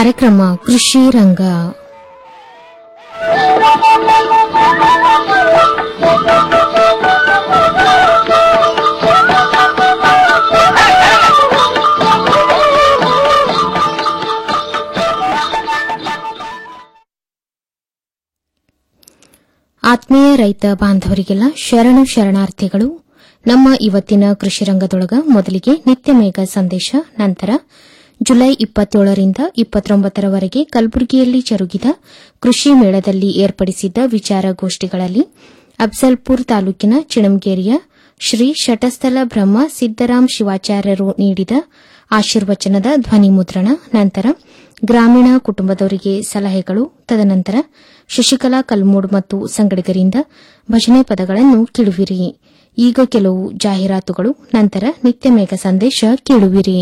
ಕಾರ್ಯಕ್ರಮ ಕೃಷಿ ರಂಗ ಆತ್ಮೀಯ ರೈತ ಬಾಂಧವರಿಗೆಲ್ಲ ಶರಣು ಶರಣಾರ್ಥಿಗಳು ನಮ್ಮ ಇವತ್ತಿನ ಕೃಷಿ ರಂಗದೊಳಗ ಮೊದಲಿಗೆ ನಿತ್ಯ ಮೇಘ ಸಂದೇಶ ನಂತರ ಜುಲೈ ಇಪ್ಪತ್ತೇಳರಿಂದ ಇಪ್ಪತ್ತೊಂಬತ್ತರವರೆಗೆ ಕಲಬುರಗಿಯಲ್ಲಿ ಜರುಗಿದ ಕೃಷಿ ಮೇಳದಲ್ಲಿ ಏರ್ಪಡಿಸಿದ್ದ ವಿಚಾರಗೋಷ್ಠಿಗಳಲ್ಲಿ ಅಫ್ಜಲ್ಪುರ್ ತಾಲೂಕಿನ ಚಿಣಂಗೇರಿಯ ಶ್ರೀ ಶಟಸ್ಥಲ ಬ್ರಹ್ಮ ಸಿದ್ದರಾಮ್ ಶಿವಾಚಾರ್ಯರು ನೀಡಿದ ಆಶೀರ್ವಚನದ ಧ್ವನಿ ಮುದ್ರಣ ನಂತರ ಗ್ರಾಮೀಣ ಕುಟುಂಬದವರಿಗೆ ಸಲಹೆಗಳು ತದನಂತರ ಶಶಿಕಲಾ ಕಲ್ಮೂಡ್ ಮತ್ತು ಸಂಗಡಿಗರಿಂದ ಭಜನೆ ಪದಗಳನ್ನು ಕೇಳುವಿರಿ ಈಗ ಕೆಲವು ಜಾಹೀರಾತುಗಳು ನಂತರ ನಿತ್ಯ ಮೇಘ ಸಂದೇಶ ಕೇಳುವಿರಿ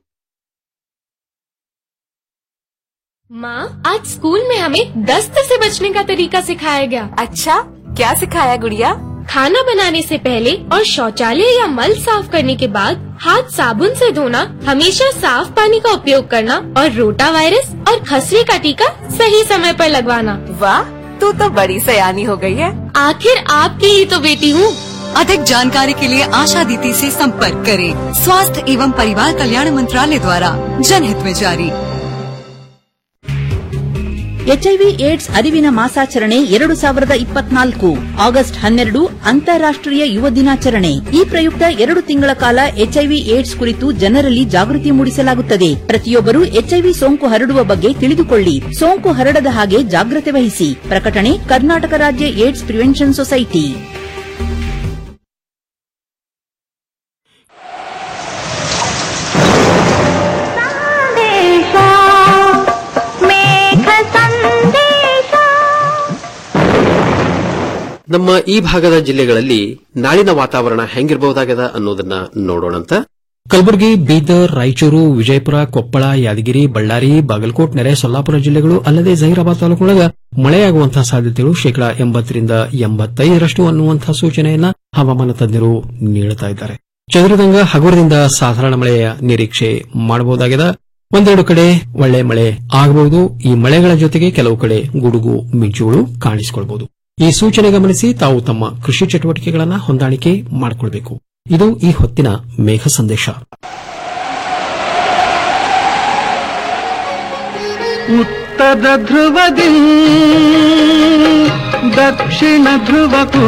माँ आज स्कूल में हमें दस्त से बचने का तरीका सिखाया गया अच्छा क्या सिखाया गुड़िया खाना बनाने से पहले और शौचालय या मल साफ करने के बाद हाथ साबुन से धोना हमेशा साफ पानी का उपयोग करना और रोटा वायरस और खसरे का टीका सही समय पर लगवाना वाह तू तो बड़ी सयानी हो गई है आखिर आपकी ही तो बेटी हूँ अधिक जानकारी के लिए आशा दीदी से संपर्क करें स्वास्थ्य एवं परिवार कल्याण मंत्रालय द्वारा जनहित में जारी ಎಚ್ಐವಿ ಏಡ್ಸ್ ಅರಿವಿನ ಮಾಸಾಚರಣೆ ಎರಡು ಸಾವಿರದ ಇಪ್ಪತ್ನಾಲ್ಕು ಆಗಸ್ಟ್ ಹನ್ನೆರಡು ಅಂತಾರಾಷ್ಟ್ರೀಯ ಯುವ ದಿನಾಚರಣೆ ಈ ಪ್ರಯುಕ್ತ ಎರಡು ತಿಂಗಳ ಕಾಲ ಎಚ್ಐವಿ ಏಡ್ಸ್ ಕುರಿತು ಜನರಲ್ಲಿ ಜಾಗೃತಿ ಮೂಡಿಸಲಾಗುತ್ತದೆ ಪ್ರತಿಯೊಬ್ಬರು ಎಚ್ಐವಿ ಸೋಂಕು ಹರಡುವ ಬಗ್ಗೆ ತಿಳಿದುಕೊಳ್ಳಿ ಸೋಂಕು ಹರಡದ ಹಾಗೆ ಜಾಗ್ರತೆ ವಹಿಸಿ ಪ್ರಕಟಣೆ ಕರ್ನಾಟಕ ರಾಜ್ಯ ಏಡ್ಸ್ ಪ್ರಿವೆನ್ಷನ್ ಸೊಸೈಟಿ ನಮ್ಮ ಈ ಭಾಗದ ಜಿಲ್ಲೆಗಳಲ್ಲಿ ನಾಳಿನ ವಾತಾವರಣ ಹೆಂಗಿರಬಹುದಾಗದ ಅನ್ನೋದನ್ನ ನೋಡೋಣಂತ ಕಲಬುರಗಿ ಬೀದರ್ ರಾಯಚೂರು ವಿಜಯಪುರ ಕೊಪ್ಪಳ ಯಾದಗಿರಿ ಬಳ್ಳಾರಿ ಬಾಗಲಕೋಟ್ ನೆರೆ ಸೊಲ್ಲಾಪುರ ಜಿಲ್ಲೆಗಳು ಅಲ್ಲದೆ ಜಹೀರಾಬಾದ್ ತಾಲೂಕಿನೊಳಗ ಮಳೆಯಾಗುವಂತಹ ಸಾಧ್ಯತೆಗಳು ಶೇಕಡಾ ಎಂಬತ್ತರಿಂದ ಎಂಬತ್ತೈದರಷ್ಟು ಅನ್ನುವಂತಹ ಸೂಚನೆಯನ್ನ ಹವಾಮಾನ ತಜ್ಞರು ನೀಡುತ್ತಾ ಇದ್ದಾರೆ ಚದುರದಂಗ ಹಗುರದಿಂದ ಸಾಧಾರಣ ಮಳೆಯ ನಿರೀಕ್ಷೆ ಮಾಡಬಹುದಾಗಿದೆ ಒಂದೆರಡು ಕಡೆ ಒಳ್ಳೆ ಮಳೆ ಆಗಬಹುದು ಈ ಮಳೆಗಳ ಜೊತೆಗೆ ಕೆಲವು ಕಡೆ ಗುಡುಗು ಮಿಂಚುಗಳು ಕಾಣಿಸಿಕೊಳ್ಳಬಹುದು ಈ ಸೂಚನೆ ಗಮನಿಸಿ ತಾವು ತಮ್ಮ ಕೃಷಿ ಚಟುವಟಿಕೆಗಳನ್ನು ಹೊಂದಾಣಿಕೆ ಮಾಡಿಕೊಳ್ಳಬೇಕು ಇದು ಈ ಹೊತ್ತಿನ ಮೇಘ ಸಂದೇಶ ಉತ್ತರ ಧ್ರುವದಿ ದಕ್ಷಿಣ ಧ್ರುವಕ್ಕೂ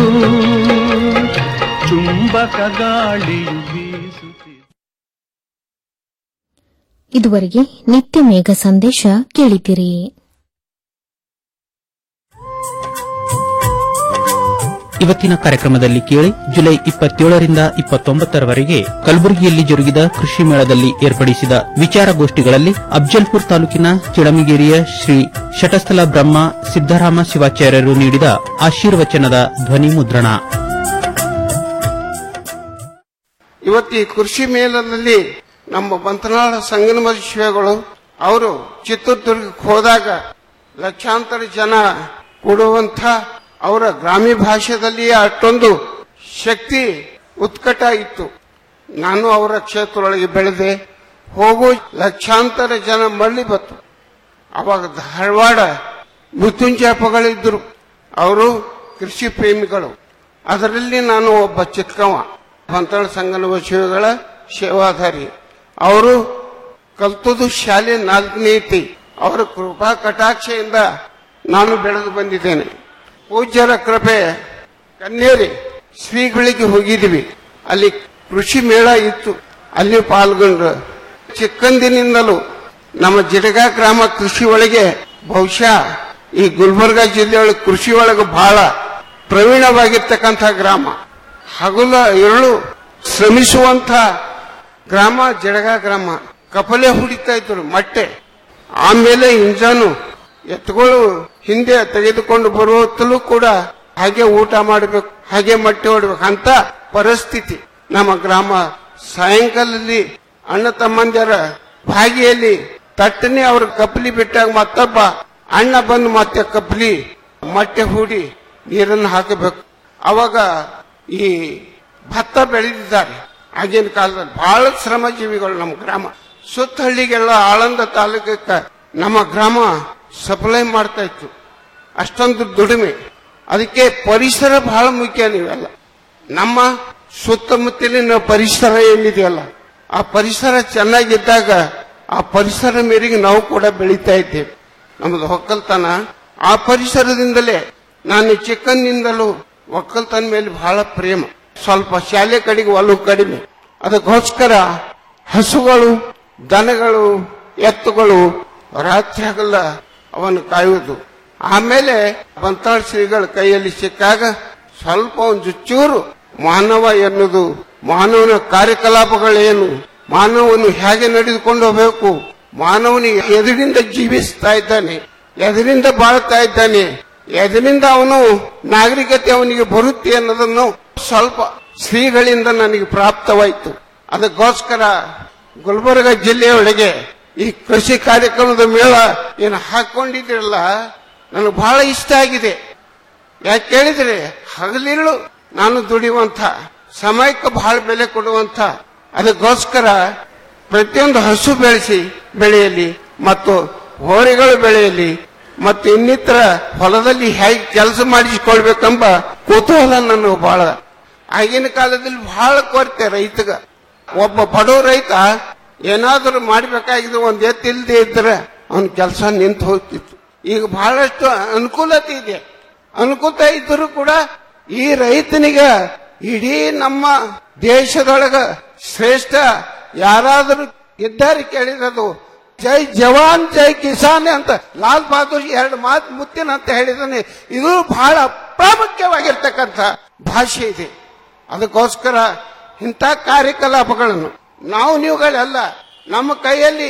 ಚುಂಬಕ ಗಾಳಿಯು ಬೀಸುತ್ತಿದೆ ಇದುವರೆಗೆ ನಿತ್ಯ ಮೇಘ ಸಂದೇಶ ಕೇಳಿದಿರಿ ಇವತ್ತಿನ ಕಾರ್ಯಕ್ರಮದಲ್ಲಿ ಕೇಳಿ ಜುಲೈ ಇಪ್ಪತ್ತೇಳರಿಂದ ಇಪ್ಪತ್ತೊಂಬತ್ತರವರೆಗೆ ಕಲಬುರಗಿಯಲ್ಲಿ ಜರುಗಿದ ಕೃಷಿ ಮೇಳದಲ್ಲಿ ಏರ್ಪಡಿಸಿದ ವಿಚಾರಗೋಷ್ಠಿಗಳಲ್ಲಿ ಅಫ್ಜಲ್ಪುರ್ ತಾಲೂಕಿನ ಚಿಳಮಗೇರಿಯ ಶ್ರೀ ಶಟಸ್ಥಲ ಬ್ರಹ್ಮ ಸಿದ್ದರಾಮ ಶಿವಾಚಾರ್ಯರು ನೀಡಿದ ಆಶೀರ್ವಚನದ ಧ್ವನಿ ಮುದ್ರಣ ಇವತ್ತು ಈ ಕೃಷಿ ಮೇಳದಲ್ಲಿ ನಮ್ಮ ಬಂತನಾಳ ಸಂಗಮ ಶಿವಗಳು ಅವರು ಚಿತ್ರದುರ್ಗಕ್ಕೆ ಹೋದಾಗ ಲಕ್ಷಾಂತರ ಜನ ಕೊಡುವಂಥ ಅವರ ಗ್ರಾಮೀಣ ಭಾಷೆಯಲ್ಲಿ ಅಷ್ಟೊಂದು ಶಕ್ತಿ ಉತ್ಕಟ ಇತ್ತು ನಾನು ಅವರ ಕ್ಷೇತ್ರದೊಳಗೆ ಬೆಳೆದೆ ಹೋಗೋ ಲಕ್ಷಾಂತರ ಜನ ಮರಳಿ ಬತ್ತು ಅವಾಗ ಧಾರವಾಡ ಮೃತ್ಯುಂಜಯಪ್ಪಗಳಿದ್ದರು ಅವರು ಕೃಷಿ ಪ್ರೇಮಿಗಳು ಅದರಲ್ಲಿ ನಾನು ಒಬ್ಬ ಚಿಕ್ಕವ ಬಂತಳ ಸಂಗನ ಶಿವಗಳ ಸೇವಾಧಾರಿ ಅವರು ಕಲ್ತದ್ದು ಶಾಲೆ ನಾಲ್ಕನೇ ಐತಿ ಅವರ ಕೃಪಾ ಕಟಾಕ್ಷೆಯಿಂದ ನಾನು ಬೆಳೆದು ಬಂದಿದ್ದೇನೆ ಪೂಜ್ಯರ ಕೃಪೆ ಕನ್ನೇರಿ ಶ್ರೀಗಳಿಗೆ ಹೋಗಿದ್ವಿ ಅಲ್ಲಿ ಕೃಷಿ ಮೇಳ ಇತ್ತು ಅಲ್ಲಿ ಪಾಲ್ಗೊಂಡು ಚಿಕ್ಕಂದಿನಿಂದಲೂ ನಮ್ಮ ಜಿಡಗ ಗ್ರಾಮ ಕೃಷಿ ಒಳಗೆ ಬಹುಶಃ ಈ ಗುಲ್ಬರ್ಗ ಜಿಲ್ಲೆಯೊಳಗೆ ಕೃಷಿ ಒಳಗೆ ಬಹಳ ಪ್ರವೀಣವಾಗಿರ್ತಕ್ಕಂಥ ಗ್ರಾಮ ಹಗಲ ಇರಳು ಶ್ರಮಿಸುವಂತ ಗ್ರಾಮ ಜಡಗ ಗ್ರಾಮ ಕಪಲೆ ಹುಡಿತಾ ಇದ್ರು ಮಟ್ಟೆ ಆಮೇಲೆ ಇಂಜಾನು ಎತ್ತುಗಳು ಹಿಂದೆ ತೆಗೆದುಕೊಂಡು ಬರುವತ್ತಲೂ ಕೂಡ ಹಾಗೆ ಊಟ ಮಾಡಬೇಕು ಹಾಗೆ ಮಟ್ಟೆ ಹೊಡ್ಬೇಕು ಅಂತ ಪರಿಸ್ಥಿತಿ ನಮ್ಮ ಗ್ರಾಮ ಸಾಯಂಕಾಲದಲ್ಲಿ ಅಣ್ಣ ತಮ್ಮಂದಿರ ಭಾಗಿಯಲ್ಲಿ ತಟ್ಟನೆ ಅವ್ರ ಕಪ್ಲಿ ಬಿಟ್ಟಾಗ ಮತ್ತೊಬ್ಬ ಅಣ್ಣ ಬಂದು ಮತ್ತೆ ಕಪ್ಲಿ ಮಟ್ಟೆ ಹೂಡಿ ನೀರನ್ನು ಹಾಕಬೇಕು ಅವಾಗ ಈ ಭತ್ತ ಬೆಳೆದಿದ್ದಾರೆ ಆಗಿನ ಕಾಲದಲ್ಲಿ ಬಹಳ ಶ್ರಮಜೀವಿಗಳು ನಮ್ಮ ಗ್ರಾಮ ಸುತ್ತ ಹಳ್ಳಿಗೆಲ್ಲ ಆಳಂದ ತಾಲೂಕಕ್ಕೆ ನಮ್ಮ ಗ್ರಾಮ ಸಪ್ಲೈ ಮಾಡ್ತಾ ಇತ್ತು ಅಷ್ಟೊಂದು ದುಡಿಮೆ ಅದಕ್ಕೆ ಪರಿಸರ ಬಹಳ ಮುಖ್ಯ ನೀವೆಲ್ಲ ನಮ್ಮ ಸುತ್ತಮುತ್ತಲಿನ ಪರಿಸರ ಏನಿದೆಯಲ್ಲ ಆ ಪರಿಸರ ಚೆನ್ನಾಗಿದ್ದಾಗ ಆ ಪರಿಸರ ಮೇರೆಗೆ ನಾವು ಕೂಡ ಬೆಳೀತಾ ಇದ್ದೇವೆ ನಮ್ಮದು ಒಕ್ಕಲ್ತನ ಆ ಪರಿಸರದಿಂದಲೇ ನಾನು ಚಿಕ್ಕಂದಿನಿಂದಲೂ ಒಕ್ಕಲ್ತನ ಮೇಲೆ ಬಹಳ ಪ್ರೇಮ ಸ್ವಲ್ಪ ಶಾಲೆ ಕಡೆಗೆ ಒಲವು ಕಡಿಮೆ ಅದಕ್ಕೋಸ್ಕರ ಹಸುಗಳು ದನಗಳು ಎತ್ತುಗಳು ರಾತ್ರಿ ಹಗಲ ಅವನ್ನು ಕಾಯುವುದು ಆಮೇಲೆ ಬಂತಾಳ ಶ್ರೀಗಳ ಕೈಯಲ್ಲಿ ಸಿಕ್ಕಾಗ ಸ್ವಲ್ಪ ಒಂದು ಚೂರು ಮಾನವ ಎನ್ನುವುದು ಮಾನವನ ಕಾರ್ಯಕಲಾಪಗಳೇನು ಮಾನವನು ಹೇಗೆ ನಡೆದುಕೊಂಡು ಹೋಗಬೇಕು ಮಾನವನು ಎದುರಿಂದ ಜೀವಿಸ್ತಾ ಇದ್ದಾನೆ ಎದರಿಂದ ಬಾಳ್ತಾ ಇದ್ದಾನೆ ಎದರಿಂದ ಅವನು ನಾಗರಿಕತೆ ಅವನಿಗೆ ಬರುತ್ತೆ ಅನ್ನೋದನ್ನು ಸ್ವಲ್ಪ ಶ್ರೀಗಳಿಂದ ನನಗೆ ಪ್ರಾಪ್ತವಾಯಿತು ಅದಕ್ಕೋಸ್ಕರ ಗುಲ್ಬರ್ಗ ಜಿಲ್ಲೆಯೊಳಗೆ ಈ ಕೃಷಿ ಕಾರ್ಯಕ್ರಮದ ಮೇಳ ಏನು ಹಾಕೊಂಡಿದ್ರಲ್ಲ ನನಗೆ ಬಹಳ ಇಷ್ಟ ಆಗಿದೆ ಯಾಕೆ ಕೇಳಿದ್ರೆ ಹಗಲಿರುಳು ನಾನು ದುಡಿಯುವಂತ ಸಮಯಕ್ಕೆ ಬಹಳ ಬೆಲೆ ಕೊಡುವಂತ ಅದಕ್ಕೋಸ್ಕರ ಪ್ರತಿಯೊಂದು ಹಸು ಬೆಳೆಸಿ ಬೆಳೆಯಲಿ ಮತ್ತು ಹೋರಿಗಳು ಬೆಳೆಯಲಿ ಮತ್ತು ಇನ್ನಿತರ ಹೊಲದಲ್ಲಿ ಹೇಗೆ ಕೆಲಸ ಮಾಡಿಸಿಕೊಳ್ಬೇಕೆಂಬ ಕುತೂಹಲ ನನಗೆ ಬಹಳ ಆಗಿನ ಕಾಲದಲ್ಲಿ ಬಹಳ ಕೊರತೆ ರೈತಗ ಒಬ್ಬ ಬಡವ ರೈತ ಏನಾದರೂ ಮಾಡಬೇಕಾಗಿದ್ದು ಒಂದ್ ಎತ್ತು ಇಲ್ಲದೆ ಇದ್ರೆ ಅವನ ಕೆಲಸ ನಿಂತು ಹೋಗ್ತಿತ್ತು ಈಗ ಬಹಳಷ್ಟು ಅನುಕೂಲತೆ ಇದೆ ಅನುಕೂಲತೆ ಇದ್ದರೂ ಕೂಡ ಈ ರೈತನಿಗೆ ಇಡೀ ನಮ್ಮ ದೇಶದೊಳಗ ಶ್ರೇಷ್ಠ ಯಾರಾದರೂ ಇದ್ದಾರೆ ಕೇಳಿರೋದು ಜೈ ಜವಾನ್ ಜೈ ಕಿಸಾನ್ ಅಂತ ಲಾಲ್ ಬಹದ್ದೂರ್ ಎರಡು ಮಾತು ಮುತ್ತಿನ ಅಂತ ಹೇಳಿದಾನೆ ಇದು ಬಹಳ ಪ್ರಾಮುಖ್ಯವಾಗಿರ್ತಕ್ಕಂಥ ಭಾಷೆ ಇದೆ ಅದಕ್ಕೋಸ್ಕರ ಇಂಥ ಕಾರ್ಯಕಲಾಪಗಳನ್ನು ನಾವು ನೀವುಗಳೆಲ್ಲ ನಮ್ಮ ಕೈಯಲ್ಲಿ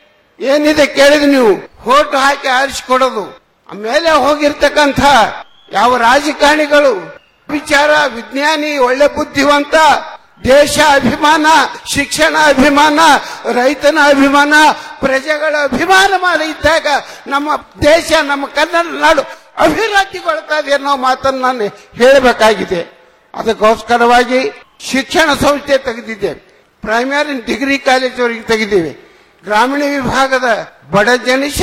ಏನಿದೆ ಕೇಳಿದ್ರೆ ನೀವು ಹೋಟು ಹಾಕಿ ಆರಿಸಿಕೊಡೋದು ಮೇಲೆ ಹೋಗಿರ್ತಕ್ಕಂಥ ಯಾವ ರಾಜಕಾರಣಿಗಳು ವಿಚಾರ ವಿಜ್ಞಾನಿ ಒಳ್ಳೆ ಬುದ್ಧಿವಂತ ದೇಶ ಅಭಿಮಾನ ಶಿಕ್ಷಣ ಅಭಿಮಾನ ರೈತನ ಅಭಿಮಾನ ಪ್ರಜೆಗಳ ಅಭಿಮಾನ ಮಾಡಿ ಇದ್ದಾಗ ನಮ್ಮ ದೇಶ ನಮ್ಮ ಕನ್ನಡ ನಾಡು ಅಭಿವೃದ್ಧಿಗೊಳ್ತಾ ಇದೆ ಅನ್ನೋ ಮಾತನ್ನು ನಾನು ಹೇಳಬೇಕಾಗಿದೆ ಅದಕ್ಕೋಸ್ಕರವಾಗಿ ಶಿಕ್ಷಣ ಸಂಸ್ಥೆ ತೆಗೆದಿದ್ದೇವೆ ಪ್ರೈಮರಿ ಡಿಗ್ರಿ ಕಾಲೇಜವರೆಗೆ ತೆಗೆದಿವೆ ಗ್ರಾಮೀಣ ವಿಭಾಗದ ಬಡ ಜನಿಷ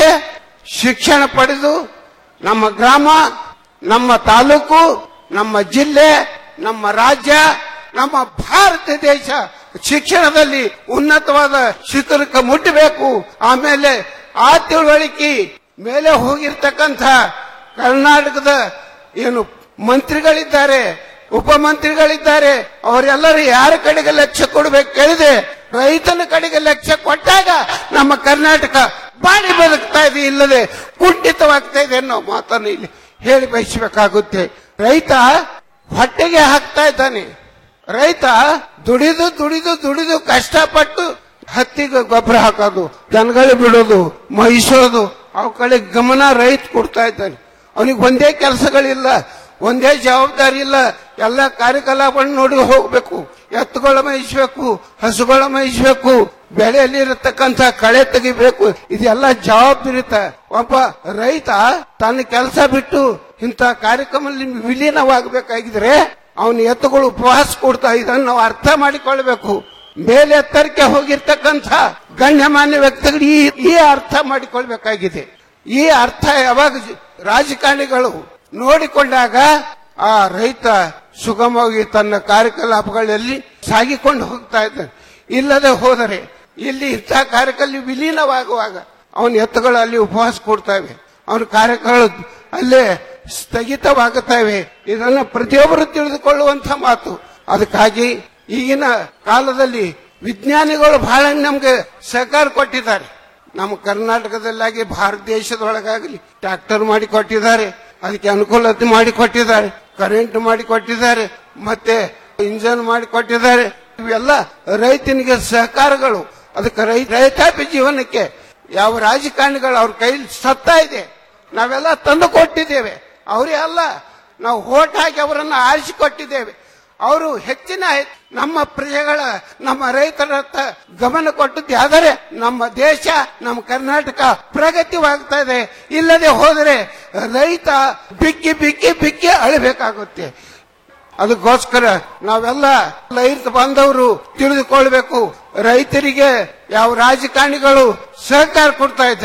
ಶಿಕ್ಷಣ ಪಡೆದು ನಮ್ಮ ಗ್ರಾಮ ನಮ್ಮ ತಾಲೂಕು ನಮ್ಮ ಜಿಲ್ಲೆ ನಮ್ಮ ರಾಜ್ಯ ನಮ್ಮ ಭಾರತ ದೇಶ ಶಿಕ್ಷಣದಲ್ಲಿ ಉನ್ನತವಾದ ಶಿಖರಕ್ಕೆ ಮುಟ್ಟಬೇಕು ಆಮೇಲೆ ಆ ತಿಳುವಳಿಕೆ ಮೇಲೆ ಹೋಗಿರ್ತಕ್ಕಂಥ ಕರ್ನಾಟಕದ ಏನು ಮಂತ್ರಿಗಳಿದ್ದಾರೆ ಉಪಮಂತ್ರಿಗಳಿದ್ದಾರೆ ಅವರೆಲ್ಲರೂ ಯಾರ ಕಡೆಗೆ ಲಕ್ಷ್ಯ ಕೊಡಬೇಕು ಕೇಳಿದೆ ರೈತನ ಕಡೆಗೆ ಲಕ್ಷ್ಯ ಕೊಟ್ಟಾಗ ನಮ್ಮ ಕರ್ನಾಟಕ ಬಾಡಿ ಬದುಕ್ತಾ ಇದೆ ಇಲ್ಲದೆ ಕುಂಠಿತವಾಗ್ತಾ ಇದೆ ಅನ್ನೋ ಮಾತನ್ನು ಇಲ್ಲಿ ಹೇಳಿ ಬಯಸಬೇಕಾಗುತ್ತೆ ರೈತ ಹೊಟ್ಟೆಗೆ ಹಾಕ್ತಾ ಇದ್ದಾನೆ ರೈತ ದುಡಿದು ದುಡಿದು ದುಡಿದು ಕಷ್ಟಪಟ್ಟು ಹತ್ತಿಗೆ ಗೊಬ್ಬರ ಹಾಕೋದು ದನಗಳು ಬಿಡೋದು ಮಹಿಸೋದು ಅವ ಕಡೆ ಗಮನ ರೈತ ಕೊಡ್ತಾ ಇದ್ದಾನೆ ಅವನಿಗೆ ಒಂದೇ ಕೆಲಸಗಳಿಲ್ಲ ಒಂದೇ ಜವಾಬ್ದಾರಿ ಇಲ್ಲ ಎಲ್ಲ ಕಾರ್ಯಕಲಾಪಗಳನ್ನು ನೋಡಿ ಹೋಗ್ಬೇಕು ಎತ್ತುಗಳ ಮೇಯಿಸ್ಬೇಕು ಹಸುಗಳ ಮೇಯಿಸ್ಬೇಕು ಬೆಳೆಯಲ್ಲಿ ಇರತಕ್ಕಂತ ಕಳೆ ತೆಗಿಬೇಕು ಇದೆಲ್ಲ ಜವಾಬ್ದಾರಿತ ಒಬ್ಬ ರೈತ ತನ್ನ ಕೆಲಸ ಬಿಟ್ಟು ಇಂಥ ಕಾರ್ಯಕ್ರಮದಲ್ಲಿ ವಿಲೀನವಾಗಬೇಕಾಗಿದ್ರೆ ಅವನ ಎತ್ತುಗಳು ಉಪವಾಸ ಕೊಡ್ತಾ ಇದನ್ನು ನಾವು ಅರ್ಥ ಮಾಡಿಕೊಳ್ಬೇಕು ಮೇಲೆ ಎತ್ತರಕ್ಕೆ ಹೋಗಿರ್ತಕ್ಕಂಥ ಗಣ್ಯಮಾನ್ಯ ವ್ಯಕ್ತಿಗಳು ಈ ಈ ಅರ್ಥ ಮಾಡಿಕೊಳ್ಬೇಕಾಗಿದೆ ಈ ಅರ್ಥ ಯಾವಾಗ ರಾಜಕಾರಣಿಗಳು ನೋಡಿಕೊಂಡಾಗ ಆ ರೈತ ಸುಗಮವಾಗಿ ತನ್ನ ಕಾರ್ಯಕಲಾಪಗಳಲ್ಲಿ ಸಾಗಿಕೊಂಡು ಹೋಗ್ತಾ ಇದ್ದಾನೆ ಇಲ್ಲದೆ ಹೋದರೆ ಇಲ್ಲಿ ಇಂಥ ಕಾರ್ಯಕ್ರಮ ವಿಲೀನವಾಗುವಾಗ ಅವನ ಎತ್ತುಗಳು ಅಲ್ಲಿ ಉಪವಾಸ ಕೊಡ್ತವೆ ಅವನ ಕಾರ್ಯಗಳು ಅಲ್ಲೇ ಸ್ಥಗಿತವಾಗುತ್ತವೆ ಇದನ್ನು ಪ್ರತಿಯೊಬ್ಬರು ತಿಳಿದುಕೊಳ್ಳುವಂತ ಮಾತು ಅದಕ್ಕಾಗಿ ಈಗಿನ ಕಾಲದಲ್ಲಿ ವಿಜ್ಞಾನಿಗಳು ಬಹಳ ನಮ್ಗೆ ಸಹಕಾರ ಕೊಟ್ಟಿದ್ದಾರೆ ನಮ್ಮ ಕರ್ನಾಟಕದಲ್ಲಾಗಿ ಭಾರತ ದೇಶದೊಳಗಾಗಲಿ ಟ್ರ್ಯಾಕ್ಟರ್ ಮಾಡಿ ಕೊಟ್ಟಿದ್ದಾರೆ ಅದಕ್ಕೆ ಅನುಕೂಲತೆ ಮಾಡಿ ಕೊಟ್ಟಿದ್ದಾರೆ ಕರೆಂಟ್ ಮಾಡಿ ಕೊಟ್ಟಿದ್ದಾರೆ ಮತ್ತೆ ಇಂಜನ್ ಮಾಡಿ ಕೊಟ್ಟಿದ್ದಾರೆ ಇವೆಲ್ಲ ರೈತನಿಗೆ ಸಹಕಾರಗಳು ಅದಕ್ಕೆ ರೈ ರೈತಾಪಿ ಜೀವನಕ್ಕೆ ಯಾವ ರಾಜಕಾರಣಿಗಳು ಅವ್ರ ಕೈಲಿ ಸತ್ತಾ ಇದೆ ನಾವೆಲ್ಲ ತಂದು ಕೊಟ್ಟಿದ್ದೇವೆ ಅವರೇ ಅಲ್ಲ ನಾವು ಹೋಟ್ ಹಾಕಿ ಅವರನ್ನು ಆರಿಸಿಕೊಟ್ಟಿದ್ದೇವೆ ಅವರು ಹೆಚ್ಚಿನ ನಮ್ಮ ಪ್ರಜೆಗಳ ನಮ್ಮ ರೈತರತ್ತ ಗಮನ ಕೊಟ್ಟದ್ದು ಯಾದರೆ ನಮ್ಮ ದೇಶ ನಮ್ಮ ಕರ್ನಾಟಕ ಪ್ರಗತಿವಾಗ್ತಾ ಇದೆ ಇಲ್ಲದೆ ಹೋದರೆ ರೈತ ಬಿಕ್ಕಿ ಬಿಕ್ಕಿ ಬಿಕ್ಕಿ ಅಳಬೇಕಾಗುತ್ತೆ ಅದಕ್ಕೋಸ್ಕರ ನಾವೆಲ್ಲ ರೈತ ಬಾಂಧವರು ತಿಳಿದುಕೊಳ್ಬೇಕು ರೈತರಿಗೆ ಯಾವ ರಾಜಕಾರಣಿಗಳು ಸಹಕಾರ ಕೊಡ್ತಾ ಇದ್ದಾರೆ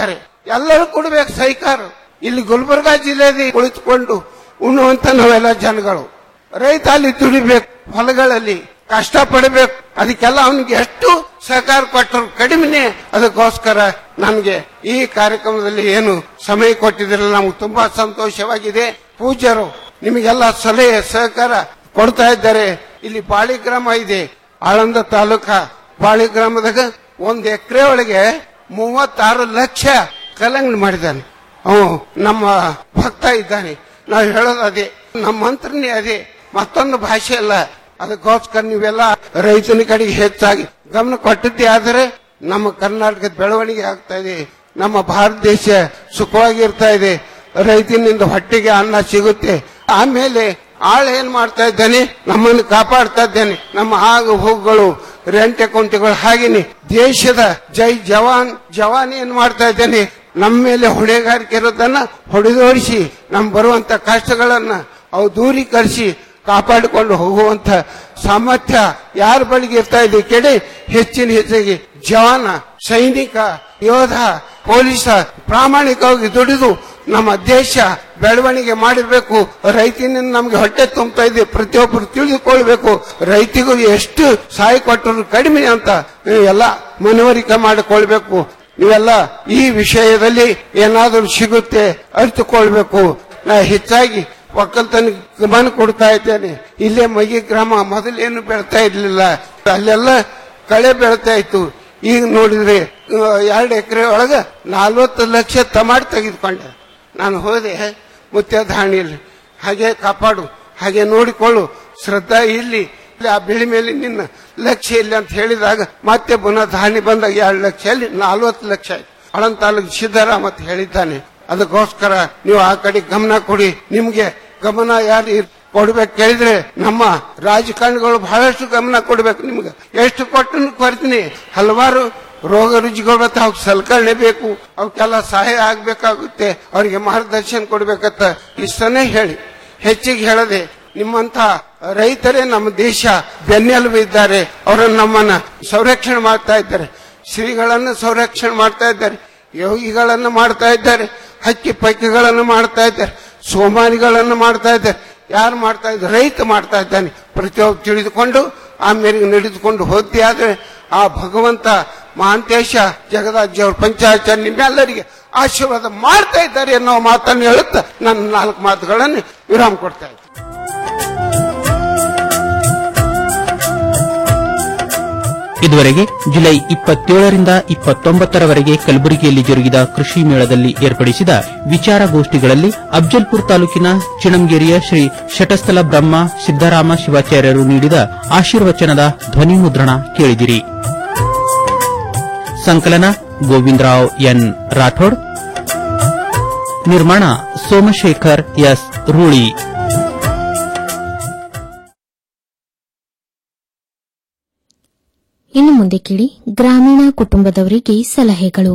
ಎಲ್ಲರೂ ಕೊಡ್ಬೇಕು ಸಹಕಾರ ಇಲ್ಲಿ ಗುಲ್ಬರ್ಗಾ ಜಿಲ್ಲೆಯಲ್ಲಿ ಕುಳಿತುಕೊಂಡು ಉಣ್ಣುವಂತ ನಾವೆಲ್ಲ ಜನಗಳು ರೈತ ಅಲ್ಲಿ ದುಡಿಬೇಕು ಹೊಲಗಳಲ್ಲಿ ಕಷ್ಟ ಪಡಬೇಕು ಅದಕ್ಕೆಲ್ಲ ಅವನಿಗೆ ಎಷ್ಟು ಸಹಕಾರ ಕೊಟ್ಟರು ಕಡಿಮೆನೆ ಅದಕ್ಕೋಸ್ಕರ ನಮ್ಗೆ ಈ ಕಾರ್ಯಕ್ರಮದಲ್ಲಿ ಏನು ಸಮಯ ಕೊಟ್ಟಿದ್ರಲ್ಲ ನಮ್ಗೆ ತುಂಬಾ ಸಂತೋಷವಾಗಿದೆ ಪೂಜ್ಯರು ನಿಮಗೆಲ್ಲ ಸಲಹೆ ಸಹಕಾರ ಕೊಡ್ತಾ ಇದ್ದಾರೆ ಇಲ್ಲಿ ಬಾಳಿ ಗ್ರಾಮ ಇದೆ ಆಳಂದ ತಾಲೂಕ ಬಾಳಿ ಗ್ರಾಮದಾಗ ಒಂದ್ ಎಕರೆ ಒಳಗೆ ಮೂವತ್ತಾರು ಲಕ್ಷ ಕಲ್ಲಂಗಡಿ ಮಾಡಿದ್ದಾನೆ ಅವನು ನಮ್ಮ ಭಕ್ತ ಇದ್ದಾನೆ ನಾವು ಹೇಳೋದು ಅದೇ ನಮ್ಮ ಮಂತ್ರನೇ ಅದೇ ಮತ್ತೊಂದು ಭಾಷೆ ಅಲ್ಲ ಅದಕ್ಕೋಸ್ಕರ ನೀವೆಲ್ಲ ರೈತನ ಕಡೆಗೆ ಹೆಚ್ಚಾಗಿ ಗಮನ ಕೊಟ್ಟಿದ್ದೇ ಆದರೆ ನಮ್ಮ ಕರ್ನಾಟಕದ ಬೆಳವಣಿಗೆ ಆಗ್ತಾ ಇದೆ ನಮ್ಮ ಭಾರತ ದೇಶ ಸುಖವಾಗಿರ್ತಾ ಇದೆ ರೈತನಿಂದ ಹೊಟ್ಟೆಗೆ ಅನ್ನ ಸಿಗುತ್ತೆ ಆಮೇಲೆ ಆಳ ಏನ್ ಮಾಡ್ತಾ ಇದ್ದಾನೆ ನಮ್ಮನ್ನು ಕಾಪಾಡ್ತಾ ಇದ್ದಾನೆ ನಮ್ಮ ಆಗು ಹೋಗುಗಳು ರೆಂಟ್ ಅಕೌಂಟ್ಗಳು ಹಾಗೇನೆ ದೇಶದ ಜೈ ಜವಾನ್ ಜವಾನ್ ಏನ್ ಮಾಡ್ತಾ ಇದ್ದಾನೆ ನಮ್ಮ ಮೇಲೆ ಹೊಣೆಗಾರಿಕೆ ಇರೋದನ್ನ ಹೊಡೆದೋಡಿಸಿ ನಮ್ ಬರುವಂತ ಕಷ್ಟಗಳನ್ನ ಅವು ದೂರೀಕರಿಸಿ ಕಾಪಾಡಿಕೊಂಡು ಹೋಗುವಂತ ಸಾಮರ್ಥ್ಯ ಯಾರ ಬಳಿಗೆ ಇರ್ತಾ ಇದೆ ಕೆಡೆ ಹೆಚ್ಚಿನ ಹೆಚ್ಚಿಗೆ ಜವಾನ ಸೈನಿಕ ಯೋಧ ಪೊಲೀಸ ಪ್ರಾಮಾಣಿಕವಾಗಿ ದುಡಿದು ನಮ್ಮ ದೇಶ ಬೆಳವಣಿಗೆ ಮಾಡಿರ್ಬೇಕು ರೈತನಿಂದ ನಮ್ಗೆ ಹೊಟ್ಟೆ ತುಂಬ್ತಾ ಇದೆ ಪ್ರತಿಯೊಬ್ಬರು ತಿಳಿದುಕೊಳ್ಬೇಕು ರೈತಿಗೂ ಎಷ್ಟು ಸಹಾಯ ಕೊಟ್ಟರು ಕಡಿಮೆ ಅಂತ ಎಲ್ಲ ಮನವರಿಕೆ ಮಾಡಿಕೊಳ್ಬೇಕು ನೀವೆಲ್ಲ ಈ ವಿಷಯದಲ್ಲಿ ಏನಾದರೂ ಸಿಗುತ್ತೆ ಅರಿತುಕೊಳ್ಬೇಕು ನಾ ಹೆಚ್ಚಾಗಿ ಒಕ್ಕಲ್ತನ ಗಮನ ಕೊಡ್ತಾ ಇದ್ದೇನೆ ಇಲ್ಲೇ ಮಗಿ ಗ್ರಾಮ ಮೊದಲೇನು ಬೆಳ್ತಾ ಇರ್ಲಿಲ್ಲ ಅಲ್ಲೆಲ್ಲ ಕಳೆ ಬೆಳ್ತಾ ಇತ್ತು ಈಗ ನೋಡಿದ್ರೆ ಎರಡು ಎಕರೆ ಒಳಗ ನಲ್ವತ್ತು ಲಕ್ಷ ಟಮಾಟ್ ತೆಗೆದುಕೊಂಡೆ ನಾನು ಹೋದೆ ಮುತ್ಯ ಧಾಣಿಯಲ್ಲಿ ಹಾಗೆ ಕಾಪಾಡು ಹಾಗೆ ನೋಡಿಕೊಳ್ಳು ಶ್ರದ್ಧಾ ಇಲ್ಲಿ ಇಲ್ಲಿ ಆ ಬೆಳೆ ಮೇಲೆ ನಿನ್ನ ಲಕ್ಷ್ಯ ಇಲ್ಲ ಅಂತ ಹೇಳಿದಾಗ ಮತ್ತೆ ಪುನಃ ಧಾನ್ಯ ಬಂದಾಗ ಎರಡು ಲಕ್ಷ ಅಲ್ಲಿ ನಲ್ವತ್ತು ಲಕ್ಷ ಆಯ್ತು ಅಳನ್ ತಾಲೂಕು ಸಿದ್ದರಾಮ ಅಂತ ಹೇಳಿದ್ದಾನೆ ಅದಕ್ಕೋಸ್ಕರ ನೀವು ಆ ಕಡೆ ಗಮನ ಕೊಡಿ ನಿಮ್ಗೆ ಗಮನ ಯಾರು ಇರ್- ಕೊಡ್ಬೇಕು ಕೇಳಿದ್ರೆ ನಮ್ಮ ರಾಜಕಾರಣಿಗಳು ಬಹಳಷ್ಟು ಗಮನ ಕೊಡ್ಬೇಕು ನಿಮ್ಗೆ ಎಷ್ಟು ಕೊಟ್ಟು ಕೊಡ್ತೀನಿ ಹಲವಾರು ರೋಗ ರುಜಿಗಳು ಬರ್ತಾವ ಅವ್ಕೆ ಸಲಕರಣೆ ಬೇಕು ಅವಕ್ಕೆಲ್ಲ ಸಹಾಯ ಆಗ್ಬೇಕಾಗುತ್ತೆ ಅವರಿಗೆ ಮಾರ್ಗದರ್ಶನ ಕೊಡ್ಬೇಕಂತ ಇಷ್ಟನೇ ಹೇಳಿ ಹೆಚ್ಚಿಗೆ ಹೇಳದೆ ನಿಮ್ಮಂತ ರೈತರೇ ನಮ್ಮ ದೇಶ ಬೆನ್ನೆಲುಬು ಇದ್ದಾರೆ ಅವರನ್ನು ನಮ್ಮನ್ನ ಸಂರಕ್ಷಣೆ ಮಾಡ್ತಾ ಇದ್ದಾರೆ ಶ್ರೀಗಳನ್ನು ಸಂರಕ್ಷಣೆ ಮಾಡ್ತಾ ಇದ್ದಾರೆ ಯೋಗಿಗಳನ್ನು ಮಾಡ್ತಾ ಇದ್ದಾರೆ ಹಕ್ಕಿ ಪಕ್ಕಿಗಳನ್ನು ಮಾಡ್ತಾ ಇದ್ದಾರೆ ಸೋಮಾನಿಗಳನ್ನು ಮಾಡ್ತಾ ಇದ್ದಾರೆ ಯಾರು ಮಾಡ್ತಾ ಇದ್ದಾರೆ ರೈತ ಮಾಡ್ತಾ ಇದ್ದಾನೆ ಪ್ರತಿಯೊಬ್ಬರು ತಿಳಿದುಕೊಂಡು ಆ ಮೇರೆಗೆ ನಡೆದುಕೊಂಡು ಹೋದ್ದೆ ಆದ್ರೆ ಆ ಭಗವಂತ ಮಹಾಂತೇಶ ಜಗದಾಜಿ ಅವ್ರ ಪಂಚಾಯತ್ ನಿಮ್ಮೆಲ್ಲರಿಗೆ ಆಶೀರ್ವಾದ ಮಾಡ್ತಾ ಇದ್ದಾರೆ ಅನ್ನೋ ಮಾತನ್ನು ಹೇಳುತ್ತಾ ನನ್ನ ನಾಲ್ಕು ಮಾತುಗಳನ್ನು ವಿರಾಮ ಕೊಡ್ತಾ ಇದ್ದೀನಿ ಇದುವರೆಗೆ ಜುಲೈ ಇಪ್ಪತ್ತೇಳರಿಂದ ಇಪ್ಪತ್ತೊಂಬತ್ತರವರೆಗೆ ಕಲಬುರಗಿಯಲ್ಲಿ ಜರುಗಿದ ಕೃಷಿ ಮೇಳದಲ್ಲಿ ಏರ್ಪಡಿಸಿದ ವಿಚಾರಗೋಷ್ಠಿಗಳಲ್ಲಿ ಅಫ್ಜಲ್ಪುರ ತಾಲೂಕಿನ ಚಿಣಂಗೇರಿಯ ಶ್ರೀ ಶಟಸ್ಥಲ ಬ್ರಹ್ಮ ಸಿದ್ದರಾಮ ಶಿವಾಚಾರ್ಯರು ನೀಡಿದ ಆಶೀರ್ವಚನದ ಧ್ವನಿ ಮುದ್ರಣ ಕೇಳಿದಿರಿ ಸಂಕಲನ ಗೋವಿಂದರಾವ್ ಎನ್ ರಾಠೋಡ್ ನಿರ್ಮಾಣ ಸೋಮಶೇಖರ್ ಎಸ್ ರೂಳಿ ಇನ್ನು ಮುಂದೆ ಕೇಳಿ ಗ್ರಾಮೀಣ ಕುಟುಂಬದವರಿಗೆ ಸಲಹೆಗಳು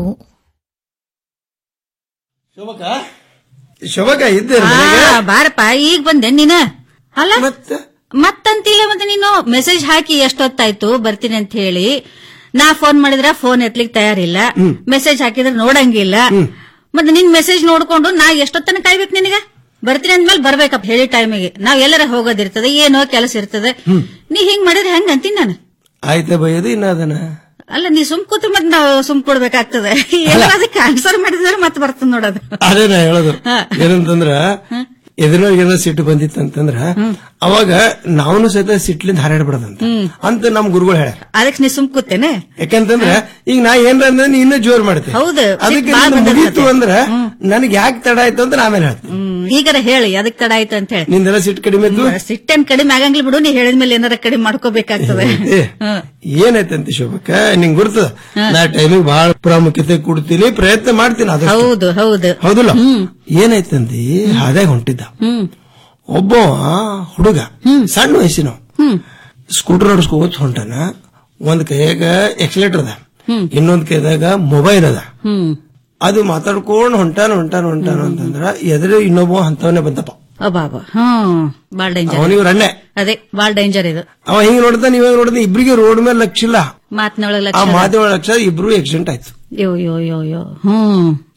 ಶೋಭಕ ಇದ್ದೆ ಆ, ಬಾರಪ್ಪ ಈಗ ಬಂದೆ ನೀನ ಅಲ್ಲ ಮತ್ತಂತಿಲ್ಲ ಮತ್ತೆ ನೀನು ಮೆಸೇಜ್ ಹಾಕಿ ಎಷ್ಟೊತ್ತಾಯ್ತು ಬರ್ತೀನಿ ಅಂತ ಹೇಳಿ ನಾ ಫೋನ್ ಮಾಡಿದ್ರ ಫೋನ್ ಎತ್ಲಿಕ್ ತಯಾರಿಲ್ಲ ಮೆಸೇಜ್ ಹಾಕಿದ್ರೆ ನೋಡಂಗಿಲ್ಲ ಮತ್ತೆ ನಿನ್ ಮೆಸೇಜ್ ನೋಡ್ಕೊಂಡು ನಾ ಎಷ್ಟೊತ್ತನ ಕಾಯ್ಬೇಕು ನಿನಗ ಬರ್ತೀನಿ ಅಂದ್ಮೇಲೆ ಬರ್ಬೇಕಪ್ಪ ಹೇಳಿ ಟೈಮಿಗೆ ನಾವ್ ಎಲ್ಲರ ಹೋಗೋದಿರ್ತದೆ ಏನೋ ಕೆಲಸ ಇರ್ತದೆ ನೀ ಹಿಂಗ್ ಮಾಡಿದ್ರೆ ಹೆಂಗ್ ಅಂತೀನಿ ನಾನು ಆಯ್ತಾ ಬೈಯೋದು ಇನ್ನ ಅದನ್ನ ಅಲ್ಲ ನೀ ಸುಮ್ ಕೂತ್ರೆ ಮತ್ತೆ ನಾವು ಸುಮ್ ಕೊಡ್ಬೇಕಾಗ್ತದೆ ಎಲ್ಲ ಅದಕ್ಕೆ ಆನ್ಸರ್ ಮಾಡಿದ್ರೆ ಮತ್ತೆ ಬರ್ತದೆ ನೋಡೋದು ಅದೇ ನಾ ಹೇಳೋದು ಏನಂತಂದ್ರ ಎದುರಿನವ್ರಿಗೆ ಏನೋ ಸಿಟ್ಟು ಬಂದಿತ್ತು ಅಂತಂದ್ರ ಅವಾಗ ನಾವು ಸಹಿತ ಸಿಟ್ಲಿಂದ ಹಾರಾಡ್ಬಿಡದಂತ ಅಂತ ನಮ್ ಗುರುಗಳು ಹೇಳ ಅದಕ್ಕೆ ನೀ ಸುಮ್ ಕೂತೇನೆ ಯಾಕಂತಂದ್ರ ಈಗ ನಾ ಏನ್ರ ಅಂದ್ರೆ ನೀ ಇನ್ನೂ ಜೋರ್ ಮಾಡ್ತೀನಿ ಹೌದು. ಅದಕ್ಕೆ ಸಿಟ್ ಬಾಳ್ ನಿಂದು ಬಂದೈತೆ. ಮುಗೀತು ಅಂದ್ರ ನನಗೆ ಯಾಕೆ ತಡ ಆಯ್ತು ಅಂತ ನಾ ಆಮೇಲೆ ಹೇಳ್ತೀನಿ ಹ್ಮ್ ಈಗಾರ ಹೇಳಿ ಅದಕ್ಕೆ ತಡ ಆಯ್ತು ಅಂತ ಹೇಳಿ ನಿಂದೆಲ್ಲ ಸಿಟ್ಟು ಕಡಿಮೆ ಇದ್ದು ಸಿಟ್ಟನ್ ಕಡಿಮೆ ಆಗಂಗಿಲ್ಲ ಬಿಡು ನೀ ಹೇಳಿದ್ಮೇಲೆ ಏನಾರ ಕಡಿಮೆ ಮಾಡ್ಕೋಬೇಕಾಗ್ತದೆ ಏ, ಏನೈತಂತ ಶೋಭಕ್ಕ ನಿಂಗ್ ಗುರ್ತದ ನಾ ಟೈಮಿಗೆ ಬಹಳ ಪ್ರಾಮುಖ್ಯತೆ ಕೊಡ್ತೀನಿ ಪ್ರಯತ್ನ ಮಾಡ್ತೀನಿ ಅದು ಹೌದು ಹೌದು ಹೌದಲ್ಲ ಏನೈತಂದಿ ಹಾದ್ಯಾಗ ಹೊಂಟಿದ್ದ ಹ್ಮ್ ಒಬ್ಬ ಹುಡುಗ ಸಣ್ಣ ವಯಸ್ಸಿನ ಸ್ಕೂಟರ್ ನಡ್ಸ್ಕೋತ ಹೊಂಟಾನ ಒಂದ್ ಕೈಯಾಗ ಎಕ್ಸಲೇಟರ್ ಅದ ಇನ್ನೊಂದ್ ಕೈದಾಗ ಮೊಬೈಲ್ ಅದ ಹ್ಮ್ ಅದು ಮಾತಾಡ್ಕೊಂಡ್ ಹೊಂಟಾನ ಹೊಂಟಾನ ಹೊಂಟಾನ ಅಂತಂದ್ರ ಎದುರು ಇನ್ನೊಬ್ಬ ಅಂತವನೇ ಬಂದಪ್ಪ ಅಬಾಬ ಹ್ಮ್ ಬಾಳ್ ಡೇಂಜರ್ ಅವನಿಗೆ ರಣ್ಣೆ ಅದೇ ಬಾಳ್ ಡೇಂಜರ್ ಇದು ಅವ ಹಿಂಗ್ ನೋಡ್ತಾನ ಇವಾಗ ನೋಡ್ತಾನ ಇಬ್ರಿಗೆ ರೋಡ್ ಮೇಲೆ ಲಕ್ಷ ಇಲ್ಲ ಮಾತಿನೊಳಗೆ ಆ ಲಕ್ಷ ಮಾತಿನ ಲಕ್ಷ ಇಬ್ರು ಆಕ್ಸಿಡೆಂಟ್ ಆಯ್ತು ಯೋ ಯೋ ಯೋ ಯೋ ಹ್ಮ್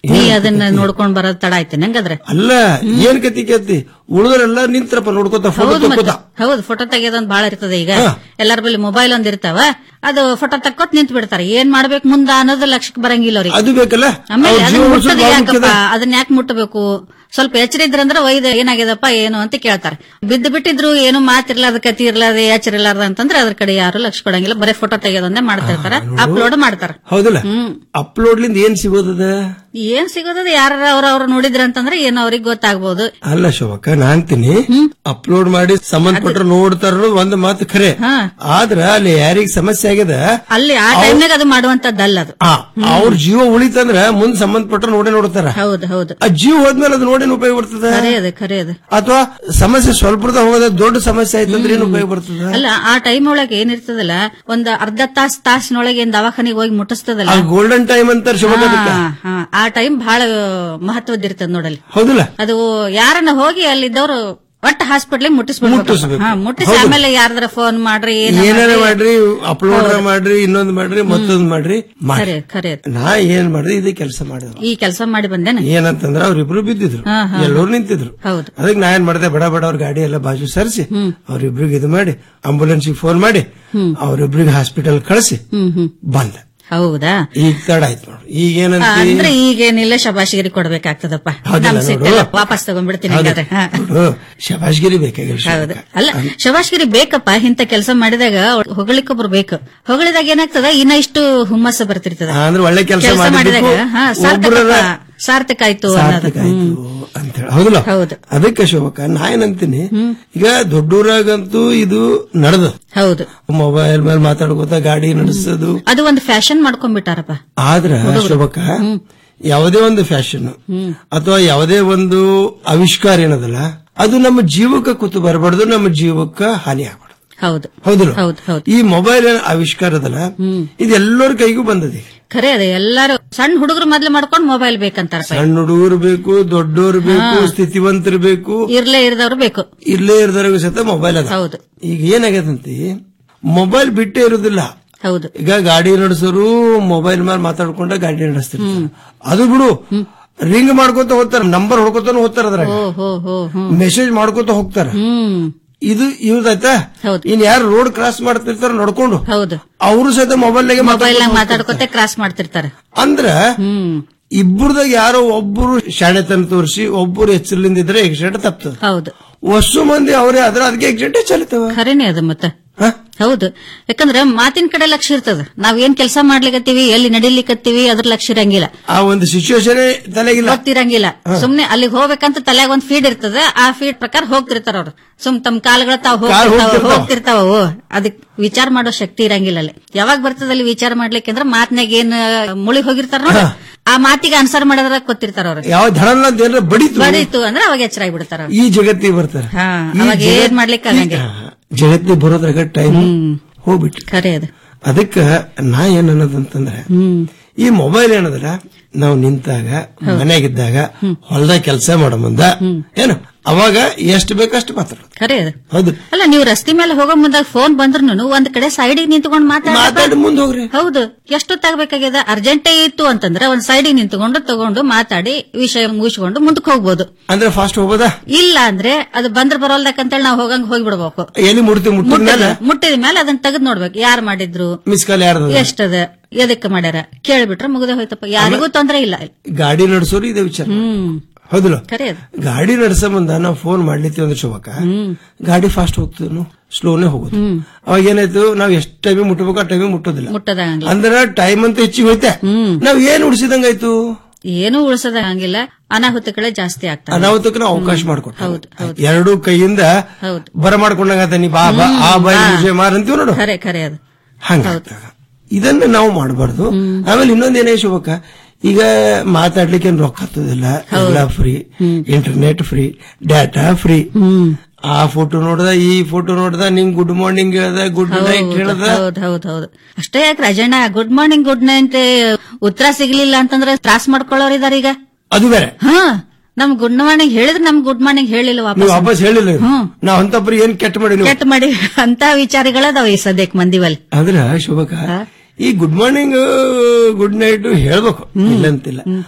ನೀ ಅದನ್ನ ನೋಡ್ಕೊಂಡ್ ಬರೋದ್ ತಡ ಆಯ್ತು ನಂಗಂದ್ರೆ ಅಲ್ಲ ಏನ್ ಕತಿ ಕೇತಿ ಉಳಿದ್ರೆಲ್ಲ ನಿಂತ್ರಪ್ಪ ನೋಡ್ಕೊತ ಫೋಟೋ ಹೌದು ಮತ್ತೆ ತಕ್ಕೋತ ಹೌದು ಫೋಟೋ ತೆಗೆಯೋದೊಂದ್ ಬಾಳ ಇರ್ತದೆ ಈಗ ಎಲ್ಲರ ಬಳಿ ಮೊಬೈಲ್ ಒಂದ್ ಇರ್ತಾವ ಅದು ಫೋಟೋ ತಕ್ಕೋತ್ ನಿಂತ್ ಬಿಡ್ತಾರೆ ಏನ್ ಮಾಡ್ಬೇಕು ಮುಂದ ಅನ್ನೋದು ಲಕ್ಷಕ್ಕೆ ಬರಂಗಿಲ್ಲ ಅವ್ರಿಗೆ ಅದು ಬೇಕಲ್ಲ ಆಮೇಲೆ ಅವ್ರ ಅದನ್ನ ಜೀವ ಮುಟ್ಟೋದು ಉಳ್ಸೋದು ಭಾಳ ಯಾಕಪ್ಪ ಮುಖ್ಯದ. ಅದನ್ನ ಯಾಕೆ ಮುಟ್ಟಬೇಕು ಸ್ವಲ್ಪ ಎಚ್ಚರ ಇದ್ರಂದ್ರೆ ಒಯ್ದ ಏನಾಗ್ಯದಪ್ಪ ಏನು ಅಂತ ಕೇಳ್ತಾರೆ ಬಿದ್ದು ಬಿಟ್ಟಿದ್ರು ಏನು ಮಾತಿರ್ಲಾರ್ದ ಕತಿ ಇರ್ಲಾರ್ದ ಎಚ್ಚರ ಇರ್ಲಾರ್ದ ಅಂತಂದ್ರೆ ಅದ್ರ ಕಡೆ ಯಾರು ಲಕ್ಷ ಕೊಡಂಗಿಲ್ಲ ಬರೀ ಫೋಟೋ ತೆಗೆಯೋದೊಂದೇ ಮಾಡ್ತಿರ್ತಾರ ಅಪ್ಲೋಡ್ ಮಾಡ್ತಾರ ಹೌದಲ್ಲ ಅಪ್ಲೋಡ್ಲಿಂದ ಏನ್ ಸಿಗೋದದ ಏನ್ ಸಿಗೋದದ ಯಾರ ಅವ್ರ ಅವ್ರು ನೋಡಿದ್ರ ಅಂತಂದ್ರೆ ಏನು ಅವ್ರಿಗೆ ಗೊತ್ತಾಗ್ಬೋದು ಅಲ್ಲ ಶೋಭಕ್ಕ ನಾ ಅಂತೀನಿ ಅಪ್ಲೋಡ್ ಮಾಡಿ ಸಂಬಂಧಪಟ್ಟ ನೋಡ್ತಾರ ಒಂದ್ ಮಾತು ಖರೆ ಆದ್ರ ಅಲ್ಲಿ ಯಾರಿಗ್ ಸಮಸ್ಯೆ ಆಗ್ಯದ ಅಲ್ಲಿ ಆ ಟೈಮ್ನಾಗ ಅದು ಮಾಡುವಂತದ್ದಲ್ಲ ಅದು ಆ, ಅವ್ರ ಜೀವ ಉಳಿತಂದ್ರ ಮುಂದ್ ಸಂಬಂಧಪಟ್ಟ ನೋಡೇ ನೋಡ್ತಾರ ಹೌದು ಹೌದು ಆ ಜೀವ ಹೋದ್ಮೇಲೆ ಅದು ನೋಡೇನ್ ಉಪಯೋಗ ಬರ್ತದ ಖರೆ ಅದ ಖರೆ ಅದ ಅಥವಾ ಸಮಸ್ಯೆ ಸ್ವಲ್ಪದ ಹೋಗೋದ ದೊಡ್ಡ ಸಮಸ್ಯೆ ಆಯ್ತಂದ್ರೆ ಏನ್ ಉಪಯೋಗ ಬರ್ತದ ಅಲ್ಲ ಆ ಟೈಮ್ ಒಳಗೆ ಏನಿರ್ತದಲ್ಲ ಒಂದ್ ಅರ್ಧ ತಾಸ್ ತಾಸಿನೊಳಗೆ ಏನ್ ದವಾಖಾನಿಗೆ ಹೋಗಿ ಮುಟ್ಟಿಸ್ತದಲ್ಲ ಆ ಗೋಲ್ಡನ್ ಟೈಮ್ ಅಂತಾರ ಶೋಭಕ್ಕ ಅದಕ್ಕ. ಹಾ, ಹಾ. ಆ ಟೈಮ್ ಬಹಳ ಮಹತ್ವದಿರ್ತದ ನೋಡಲ್ಲಿ ಹೌದಲ್ಲ ಅದು ಯಾರನ್ನ ಹೋಗಿ ಅಲ್ಲಿದ್ದವ್ರು ಒಟ್ಟು ಹಾಸ್ಪಿಟ್ಲಿಗೆ ಮುಟ್ಟಿಸ್ಬಿಡ್ಬೇಕು ಮುಟ್ಟಿಸ್ಬೇಕು. ಹಾ, ಮುಟ್ಟಿಸಿ ಹೌದು. ಆಮೇಲೆ ಯಾರ್ದಾರ ಫೋನ್ ಮಾಡ್ರಿ ಏನ್ ಏನಾರ ಮಾಡ್ರಿ ಅಪ್ಲೋಡ್ ಮಾಡ್ರಿ ಇನ್ನೊಂದ್ ಮಾಡ್ರಿ ಮತ್ತೊಂದ್ ಮಾಡ್ರಿ ಮಾಡಿ ಖರೆ ಖರೆ ನಾ ಏನ್ ಮಾಡ್ರಿ ಇದೇ ಕೆಲಸ ಮಾಡಿದ್ರು ಈ ಕೆಲಸ ಮಾಡಿ ಬಂದೇನ ಏನಂತಂದ್ರ ಅವ್ರಿಬ್ರು ಬಿದ್ದಿದ್ರು ಹಾ, ಹಾ, ಎಲ್ಲರೂ ನಿಂತಿದ್ರು ಹೌದು ಅದಕ್ಕೆ ನಾ ಏನ್ ಮಾಡಿದೆ ಬಡ ಬಡ ಅವ್ರ ಗಾಡಿ ಎಲ್ಲ ಬಾಜು ಸರಿಸಿ ಅವ್ರಿಬ್ರಿಗೆ ಇದು ಮಾಡಿ ಆಂಬುಲೆನ್ಸ್ ಫೋನ್ ಮಾಡಿ ಅವ್ರಿಬ್ರಿಗೆ ಹಾಸ್ಪಿಟಲ್ ಕಳಿಸಿ ಹ್ಮ್ ಹ್ಮ್ ಬಂದ ಹೌದಾ ಈಗ ತಡ ಆಯ್ತು ನೋಡ್ರಿ ಈಗ ಏನಂತ ಅಂದ್ರೆ ಈಗೇನಿಲ್ಲ ಶಬಾಶಿಗಿರಿ ಕೊಡ್ಬೇಕಾಗ್ತದಪ್ಪ ಹೌದಲ್ಲ ನಮ್ ನೋಡು. ಸಿಟ್ಟೆಲ್ಲ ವಾಪಸ್ ತಗೊಂಡ್ಬಿಡ್ತೀನಿ ಹಂಗಾದ್ರೆ ಹಾ. ಶಬಾಷ್ಗಿರಿ ಬೇಕಾಗಿಲ್ಲ ಹೌದು ಅಲ್ಲ ಶಬಾಷ್ಗಿರಿ ಬೇಕಪ್ಪ ಇಂತ ಕೆಲಸ ಮಾಡಿದಾಗ ಹೊಗಳಿಕೊಬ್ರು ಬೇಕು ಹೊಗಳಿದಾಗ ಏನಾಗ್ತದ ಇನ್ನ ಇಷ್ಟು ಹುಮ್ಮಸ್ಸು ಬರ್ತಿರ್ತದ ಅಂದ್ರೆ ಒಳ್ಳೆ ಕೆಲಸ ಕೆಲಸ ಮಾಡಿದಾಗ ಹಾ, ಸಾರ್ಥಕಪ್ಪ, ಒಬ್ಬರ ಸಾರ್ಥಕ ಆಯ್ತು ಅನ್ನೋದು ಸಾರ್ಥಕ ಆಯ್ತು ಅಂತ ಹೇಳಿ ಹೌದಲ್ಲ ಅದಕ್ಕೆ ಶೋಭಕ್ಕ ನಾ ಏನಂತೀನಿ ಈಗ ದೊಡ್ಡೂರಾಗಂತೂ ಇದು ನಡೆದ ಹೌದು ಮೊಬೈಲ್ ಮೇಲೆ ಮಾತಾಡ್ಕೋತ ಗಾಡಿ ನಡೆಸೋದು ಅದು ಒಂದು ಫ್ಯಾಷನ್ ಮಾಡ್ಕೊಂಡ್ಬಿಟ್ಟಾರಪ್ಪ ಆದ್ರ ಶೋಭಕ್ಕ ಯಾವುದೇ ಒಂದು ಫ್ಯಾಷನ್ ಅಥವಾ ಯಾವುದೇ ಒಂದು ಆವಿಷ್ಕಾರ ಏನದಲ್ಲ ಅದು ನಮ್ಮ ಜೀವಕ್ಕೆ ಕೂತು ಬರಬಾರ್ದು ನಮ್ಮ ಜೀವಕ್ಕೆ ಹಾನಿ ಆಗ್ಬಾರ್ದು ಹೌದು ಹೌದಿಲ್ಲ ಹೌದು ಹೌದು ಈ ಮೊಬೈಲ್ ಆವಿಷ್ಕಾರ ಅದಲ್ಲ ಇದು ಎಲ್ಲರ ಕೈಗೂ ಬಂದದೆ ಖರೆ ಅದೇ ಎಲ್ಲಾರು ಸಣ್ಣ ಹುಡುಗರು ಮೊದ್ಲು ಮಾಡ್ಕೊಂಡು ಮೊಬೈಲ್ ಬೇಕಂತಾರಪ್ಪ ಸಣ್ಣ ಹುಡುಗರು ಬೇಕು ದೊಡ್ಡೋರು ಬೇಕು ಹಾ. ಸ್ಥಿತಿವಂತರು ಬೇಕು ಇರ್ಲೇ ಇರ್ದವ್ರು ಬೇಕು ಇರ್ಲೇ ಇರ್ದವ್ರಿಗೂ ಸಹಿತ ಮೊಬೈಲ್ ಅದ ಹೌದು ಈಗ ಏನಾಗ್ಯದಂತಿ ಮೊಬೈಲ್ ಬಿಟ್ಟೇ ಇರುದಿಲ್ಲ ಹೌದು ಈಗ ಗಾಡಿ ನಡೆಸೋರು ಮೊಬೈಲ್ ಮೇಲೆ ಮಾತಾಡ್ಕೊಂಡ ಗಾಡಿ ನಡೆಸ್ತಿರ್ತಾರೆ ಅದು ಬಿಡು ರಿಂಗ್ ಮಾಡ್ಕೊತ ಹೋಗ್ತಾರ ನಂಬರ್ ಹೊಡ್ಕೊತಾನು ಹೋಗ್ತಾರ ಅದ್ರಾಗ ಓ ಹೋ ಹೋ ಹ್ಮ್ ಮೆಸೇಜ್ ಮಾಡ್ಕೊತ ಹೋಗ್ತಾರ ಹ್ಮ್ ಇದು ಇವ್ರದಾಯ್ತಾ ಇನ್ ಯಾರು ರೋಡ್ ಕ್ರಾಸ್ ಮಾಡ್ತಿರ್ತಾರ ನಡ್ಕೊಂಡು ಹೌದು ಅವರು ಸಹಿತ ಮೊಬೈಲ್ ಮೊಬೈಲ್ ನಾಗ ಮಾತಾಡ್ಕೊತೆ ಕ್ರಾಸ್ ಮಾಡ್ತಿರ್ತಾರೆ ಅಂದ್ರ ಇಬ್ಬರದಾಗ ಯಾರೋ ಒಬ್ಬರು ಶಾಣೆತನ ತೋರಿಸಿ ಒಬ್ಬರು ಎಚ್ಚರಲಿಂದ ಇದ್ರೆ ಎಕ್ಸಿಡೆಂಟ್ ತಪ್ತದ ಹೌದು ವಸ್ತು ಮಂದಿ ಅವರೇ ಆದ್ರೆ ಅದಕ್ಕೆ ಎಕ್ಸಿಡೆಂಟ್ ಚಲಿತವ ಖರೇನೆ ಅದು ಮತ್ತೆ ಹೌದು ಯಾಕಂದ್ರೆ ಮಾತಿನ ಕಡೆ ಲಕ್ಷ್ಯ ಇರ್ತದ ನಾವ್ ಏನ್ ಕೆಲಸ ಮಾಡ್ಲಿಕತ್ತೀವಿ ಎಲ್ಲಿ ನಡಿಲಿಕತ್ತೀವಿ ಅದ್ರ ಲಕ್ಷ್ಯ ಇರಂಗಿಲ್ಲ ಆ ಒಂದು ಸಿಚುವೇಶನ್ ತಲೆಗಿಲ್ಲ ಗೊತ್ತಿರಂಗಿಲ್ಲ ಸುಮ್ನೆ ಅಲ್ಲಿಗೆ ಹೋಗ್ಬೇಕಂತ ತಲೆಯಾಗ ಒಂದ್ ಫೀಡ್ ಇರ್ತದ ಆ ಫೀಡ್ ಪ್ರಕಾರ ಹೋಗ್ತಿರ್ತಾರ ಅವ್ರು ಸುಮ್ ತಮ್ಮ ಕಾಲ್ಗಳ ತಾವ್ ಕಾಲ್ ಹೋಗ್ತಿರ್ತಾವ ಹೋಗ್ತಿರ್ತಾವ. ಹೋಗ್ತಿರ್ತಾವ ಅವು ಅದಕ್ ವಿಚಾರ ಮಾಡೋ ಶಕ್ತಿ ಇರಂಗಿಲ್ಲ ಅಲ್ಲಿ ಯಾವಾಗ ಬರ್ತದ ಅಲ್ಲಿ ವಿಚಾರ ಮಾಡ್ಲಿಕ್ಕೆ ಅಂದ್ರೆ ಮಾತ್ನಾಗ ಏನ್ ಮುಳಿ ಹೋಗಿರ್ತಾರ ನೋಡ ಆ ಮಾತಿಗೆ ಆನ್ಸರ್ ಮಾಡೋದ್ರ ಗೊತ್ತಿರ್ತಾರ ಅವ್ರು ಯಾವ ಧಡಲ್ಲ ಅಂತ ಏನಾರ ಬಡಿತು ಬಡೀತು ಅಂದ್ರೆ ಅವಾಗ ಎಚ್ಚರಾಗಿ ಬಿಡ್ತಾರ ಅವ್ರು. ಈ ಜಗತ್ತಿಗೆ ಬರ್ತಾರೆ ಹಾ ಈ ಅವಾಗ ಏನ್ ಜಗತ್- ಮಾಡ್ಲಿಕ್ಕೆ ಆಗಂಗಿಲ್ಲ ಜಗತ್ತಿಗೆ ಬರೋದ್ರಾಗ ಟೈಮ್ ಹೋಗ್ಬಿಟ್ಟು ಖರೆ ಅದು ಅದಕ್ಕ ನಾ ಏನ್ ಅನ್ನೋದಂತಂದ್ರೆ ಈ ಮೊಬೈಲ್ ಏನದಲ್ಲ ನಾವು ನಿಂತಾಗ ಮನೆಯಾಗಿದ್ದಾಗ ಹೊಲದಾಗ ಕೆಲಸ ಮಾಡೋ ಮುಂದ ಏನು ಅವಾಗ ಎಷ್ಟು ಬೇಕಷ್ಟು ಮಾತಾಡೋದು ಖರೆ ಅದು ಹೌದು ಅಲ್ಲ ನೀವು ರಸ್ತೆ ಮೇಲೆ ಹೋಗೋ ಮುಂದಾಗ ಫೋನ್ ಬಂದ್ರು ಒಂದ್ ಕಡೆ ಸೈಡಿಗೆ ನಿಂತ್ಕೊಂಡು ಮಾತಾಡಿ ಮಾತಾಡ ಮುಂದೆ ಹೋಗ್ರಿ ಹೌದು ಎಷ್ಟೊತ್ತಾಗಬೇಕಾಗ್ಯದ ಅರ್ಜೆಂಟೇ ಇತ್ತು ಅಂತಂದ್ರೆ ಒಂದ್ ಸೈಡಿಗೆ ನಿಂತ್ಕೊಂಡು ತಗೊಂಡು ಮಾತಾಡಿ ವಿಷಯ ಮುಗಿಸ್ಕೊಂಡು ಮುಂದಕ್ಕೆ ಹೋಗ್ಬೋದು ಅಂದ್ರೆ ಫಾಸ್ಟ್ ಹೋಗೋದಾ ಇಲ್ಲ ಅಂದ್ರೆ ಅದು ಬಂದ್ರ ಬರೋಲ್ದಕ್ಕಂತೇಳಿ ನಾವು ಹೋಗಂಗ್ ಹೋಗ್ಬಿಡ್ಬೇಕು ಎಲ್ಲಿ ಮುಡ್ತಿ ಮುಟ್ಟಿದ ಮೇಲೆ ಮುಟ್ಟಿದ ಮೇಲೆ ಅದನ್ನ ತೆಗೆದ್ ನೋಡ್ಬೇಕು ಯಾರು ಮಾಡಿದ್ರು ಮಿಸ್ ಕಾಲ್ ಯಾರ್ದು ಎಷ್ಟದ ಎದಕ್ಕೆ ಮಾಡ್ಯಾರ ಕೇಳ್ಬಿಟ್ರೆ ಮುಗ್ದೆ ಹೋಯ್ತಪ್ಪ ಯಾರಿಗೂ ತೊಂದ್ರೆ ಇಲ್ಲ ಗಾಡಿ ನಡೆಸೋರು ಇದೇ ವಿಚಾರ ಹ್ಮ್ ಹೌದಲ್ಲ ಖರೆ ಅದು ಗಾಡಿ ನಡೆಸೋ ಮುಂದ ನಾವು ಫೋನ್ ಮಾಡ್ಲಿತ್ತೀವಿ ಅಂದ್ರೆ ಶೋಭಕ್ಕ ಗಾಡಿ ಫಾಸ್ಟ್ ಹೋಗ್ತದ ಸ್ಲೋನೇ ಹೋಗುದು ಅವಾಗ ಏನಾಯ್ತು ನಾವ್ ಎಷ್ಟ್ ಟೈಮಿಗೆ ಮುಟ್ಟಬೇಕು ಆ ಟೈಮಿಗೆ ಮುಟ್ಟೋದಿಲ್ಲ ಮುಟ್ಟದಂಗಿಲ್ಲ ಅಂದ್ರೆ ಟೈಮ್ ಅಂತ ಹೆಚ್ಚಿಗೆ ಹೋಯ್ತೆ ನಾವ್ ಏನ್ ಉಳಿಸಿದಂಗಾಯ್ತು ಏನು ಉಳಿಸದಂಗಿಲ್ಲ ಅನಾಹುತಗಳೇ ಜಾಸ್ತಿ ಆಗ್ತವೆ ಅನಾಹುತಕ್ಕೆ ನಾವು ಅವಕಾಶ ಮಾಡ್ಕೊಟ್ಟು ಹೌದು ಹೌದು ಎರಡು ಕೈಯಿಂದ ಹೌದು ಬರ ಮಾಡ್ಕೊಂಡಂಗಾತ ನೀ ಬಾ ಬಾ ಆ ಬಾಯಿ ವಿಷಯ ಮಾರ್ ಅಂತೀವಿ ನೋಡು ಖರೆ ಖರೆ ಅದು ಹಂಗ ಇದನ್ನ ನಾವು ಮಾಡಬಾರ್ದು ಆಮೇಲೆ ಇನ್ನೊಂದೇನೇ ಶೋಭಕ್ಕ ಈಗ ಮಾತಾಡ್ಲಿಕ್ಕೆ ಏನ್ ರೊಕ್ಕ ಹತ್ತೋದಿಲ್ಲ ಎಲ್ಲ free internet free data free ಆ ಫೋಟೋ ನೋಡ್ದ ಈ ಫೋಟೋ ನೋಡ್ದ ನಿಂಗ್ ಗುಡ್ ಮಾರ್ನಿಂಗ್ ಹೇಳ್ದ ಗುಡ್ ನೈಟ್ ಹೇಳ್ದ ಹೌದು ಹೌದು ಹೌದು ಅಷ್ಟೇ ಯಾಕೆ Rajanna good morning good night ಉತ್ತರ ಸಿಗ್ಲಿಲ್ಲ ಅಂತಂದ್ರೆ ತ್ರಾಸ್ ಮಾಡ್ಕೊಳ್ಳೋರ್ ಇದಾರ ಈಗ ಅದು ಬೇರೆ ಹಾ ನಮ್ ಗುಡ್ ಮಾರ್ನಿಂಗ್ ಹೇಳಿದ್ರೆ ನಮ್ ಗುಡ್ ಮಾರ್ನಿಂಗ್ ಹೇಳಿಲ್ಲ ನೀವು ವಾಪಸ್ ವಾಪಸ್ ಹೇಳಿಲ್ಲ ನಾವ್ ಅಂತಪ್ರಿ ಏನ್ ಕೆಟ್ಟ ಮಾಡಿ ನೀವು ಕೆಟ್ಟ ಮಾಡಿ ಅಂತ ವಿಚಾರಗಳದಾವ ಈ ಸದ್ಯಕ್ ಮಂದಿವಲ್ಲಿ ಆದ್ರ ಶೋಭಕ್ಕ ಈ ಗುಡ್ ಮಾರ್ನಿಂಗ್ ಗುಡ್ ನೈಟ್ ಹೇಳ್ಬೇಕು ಇಲ್ಲ ಅಂತಿಲ್ಲ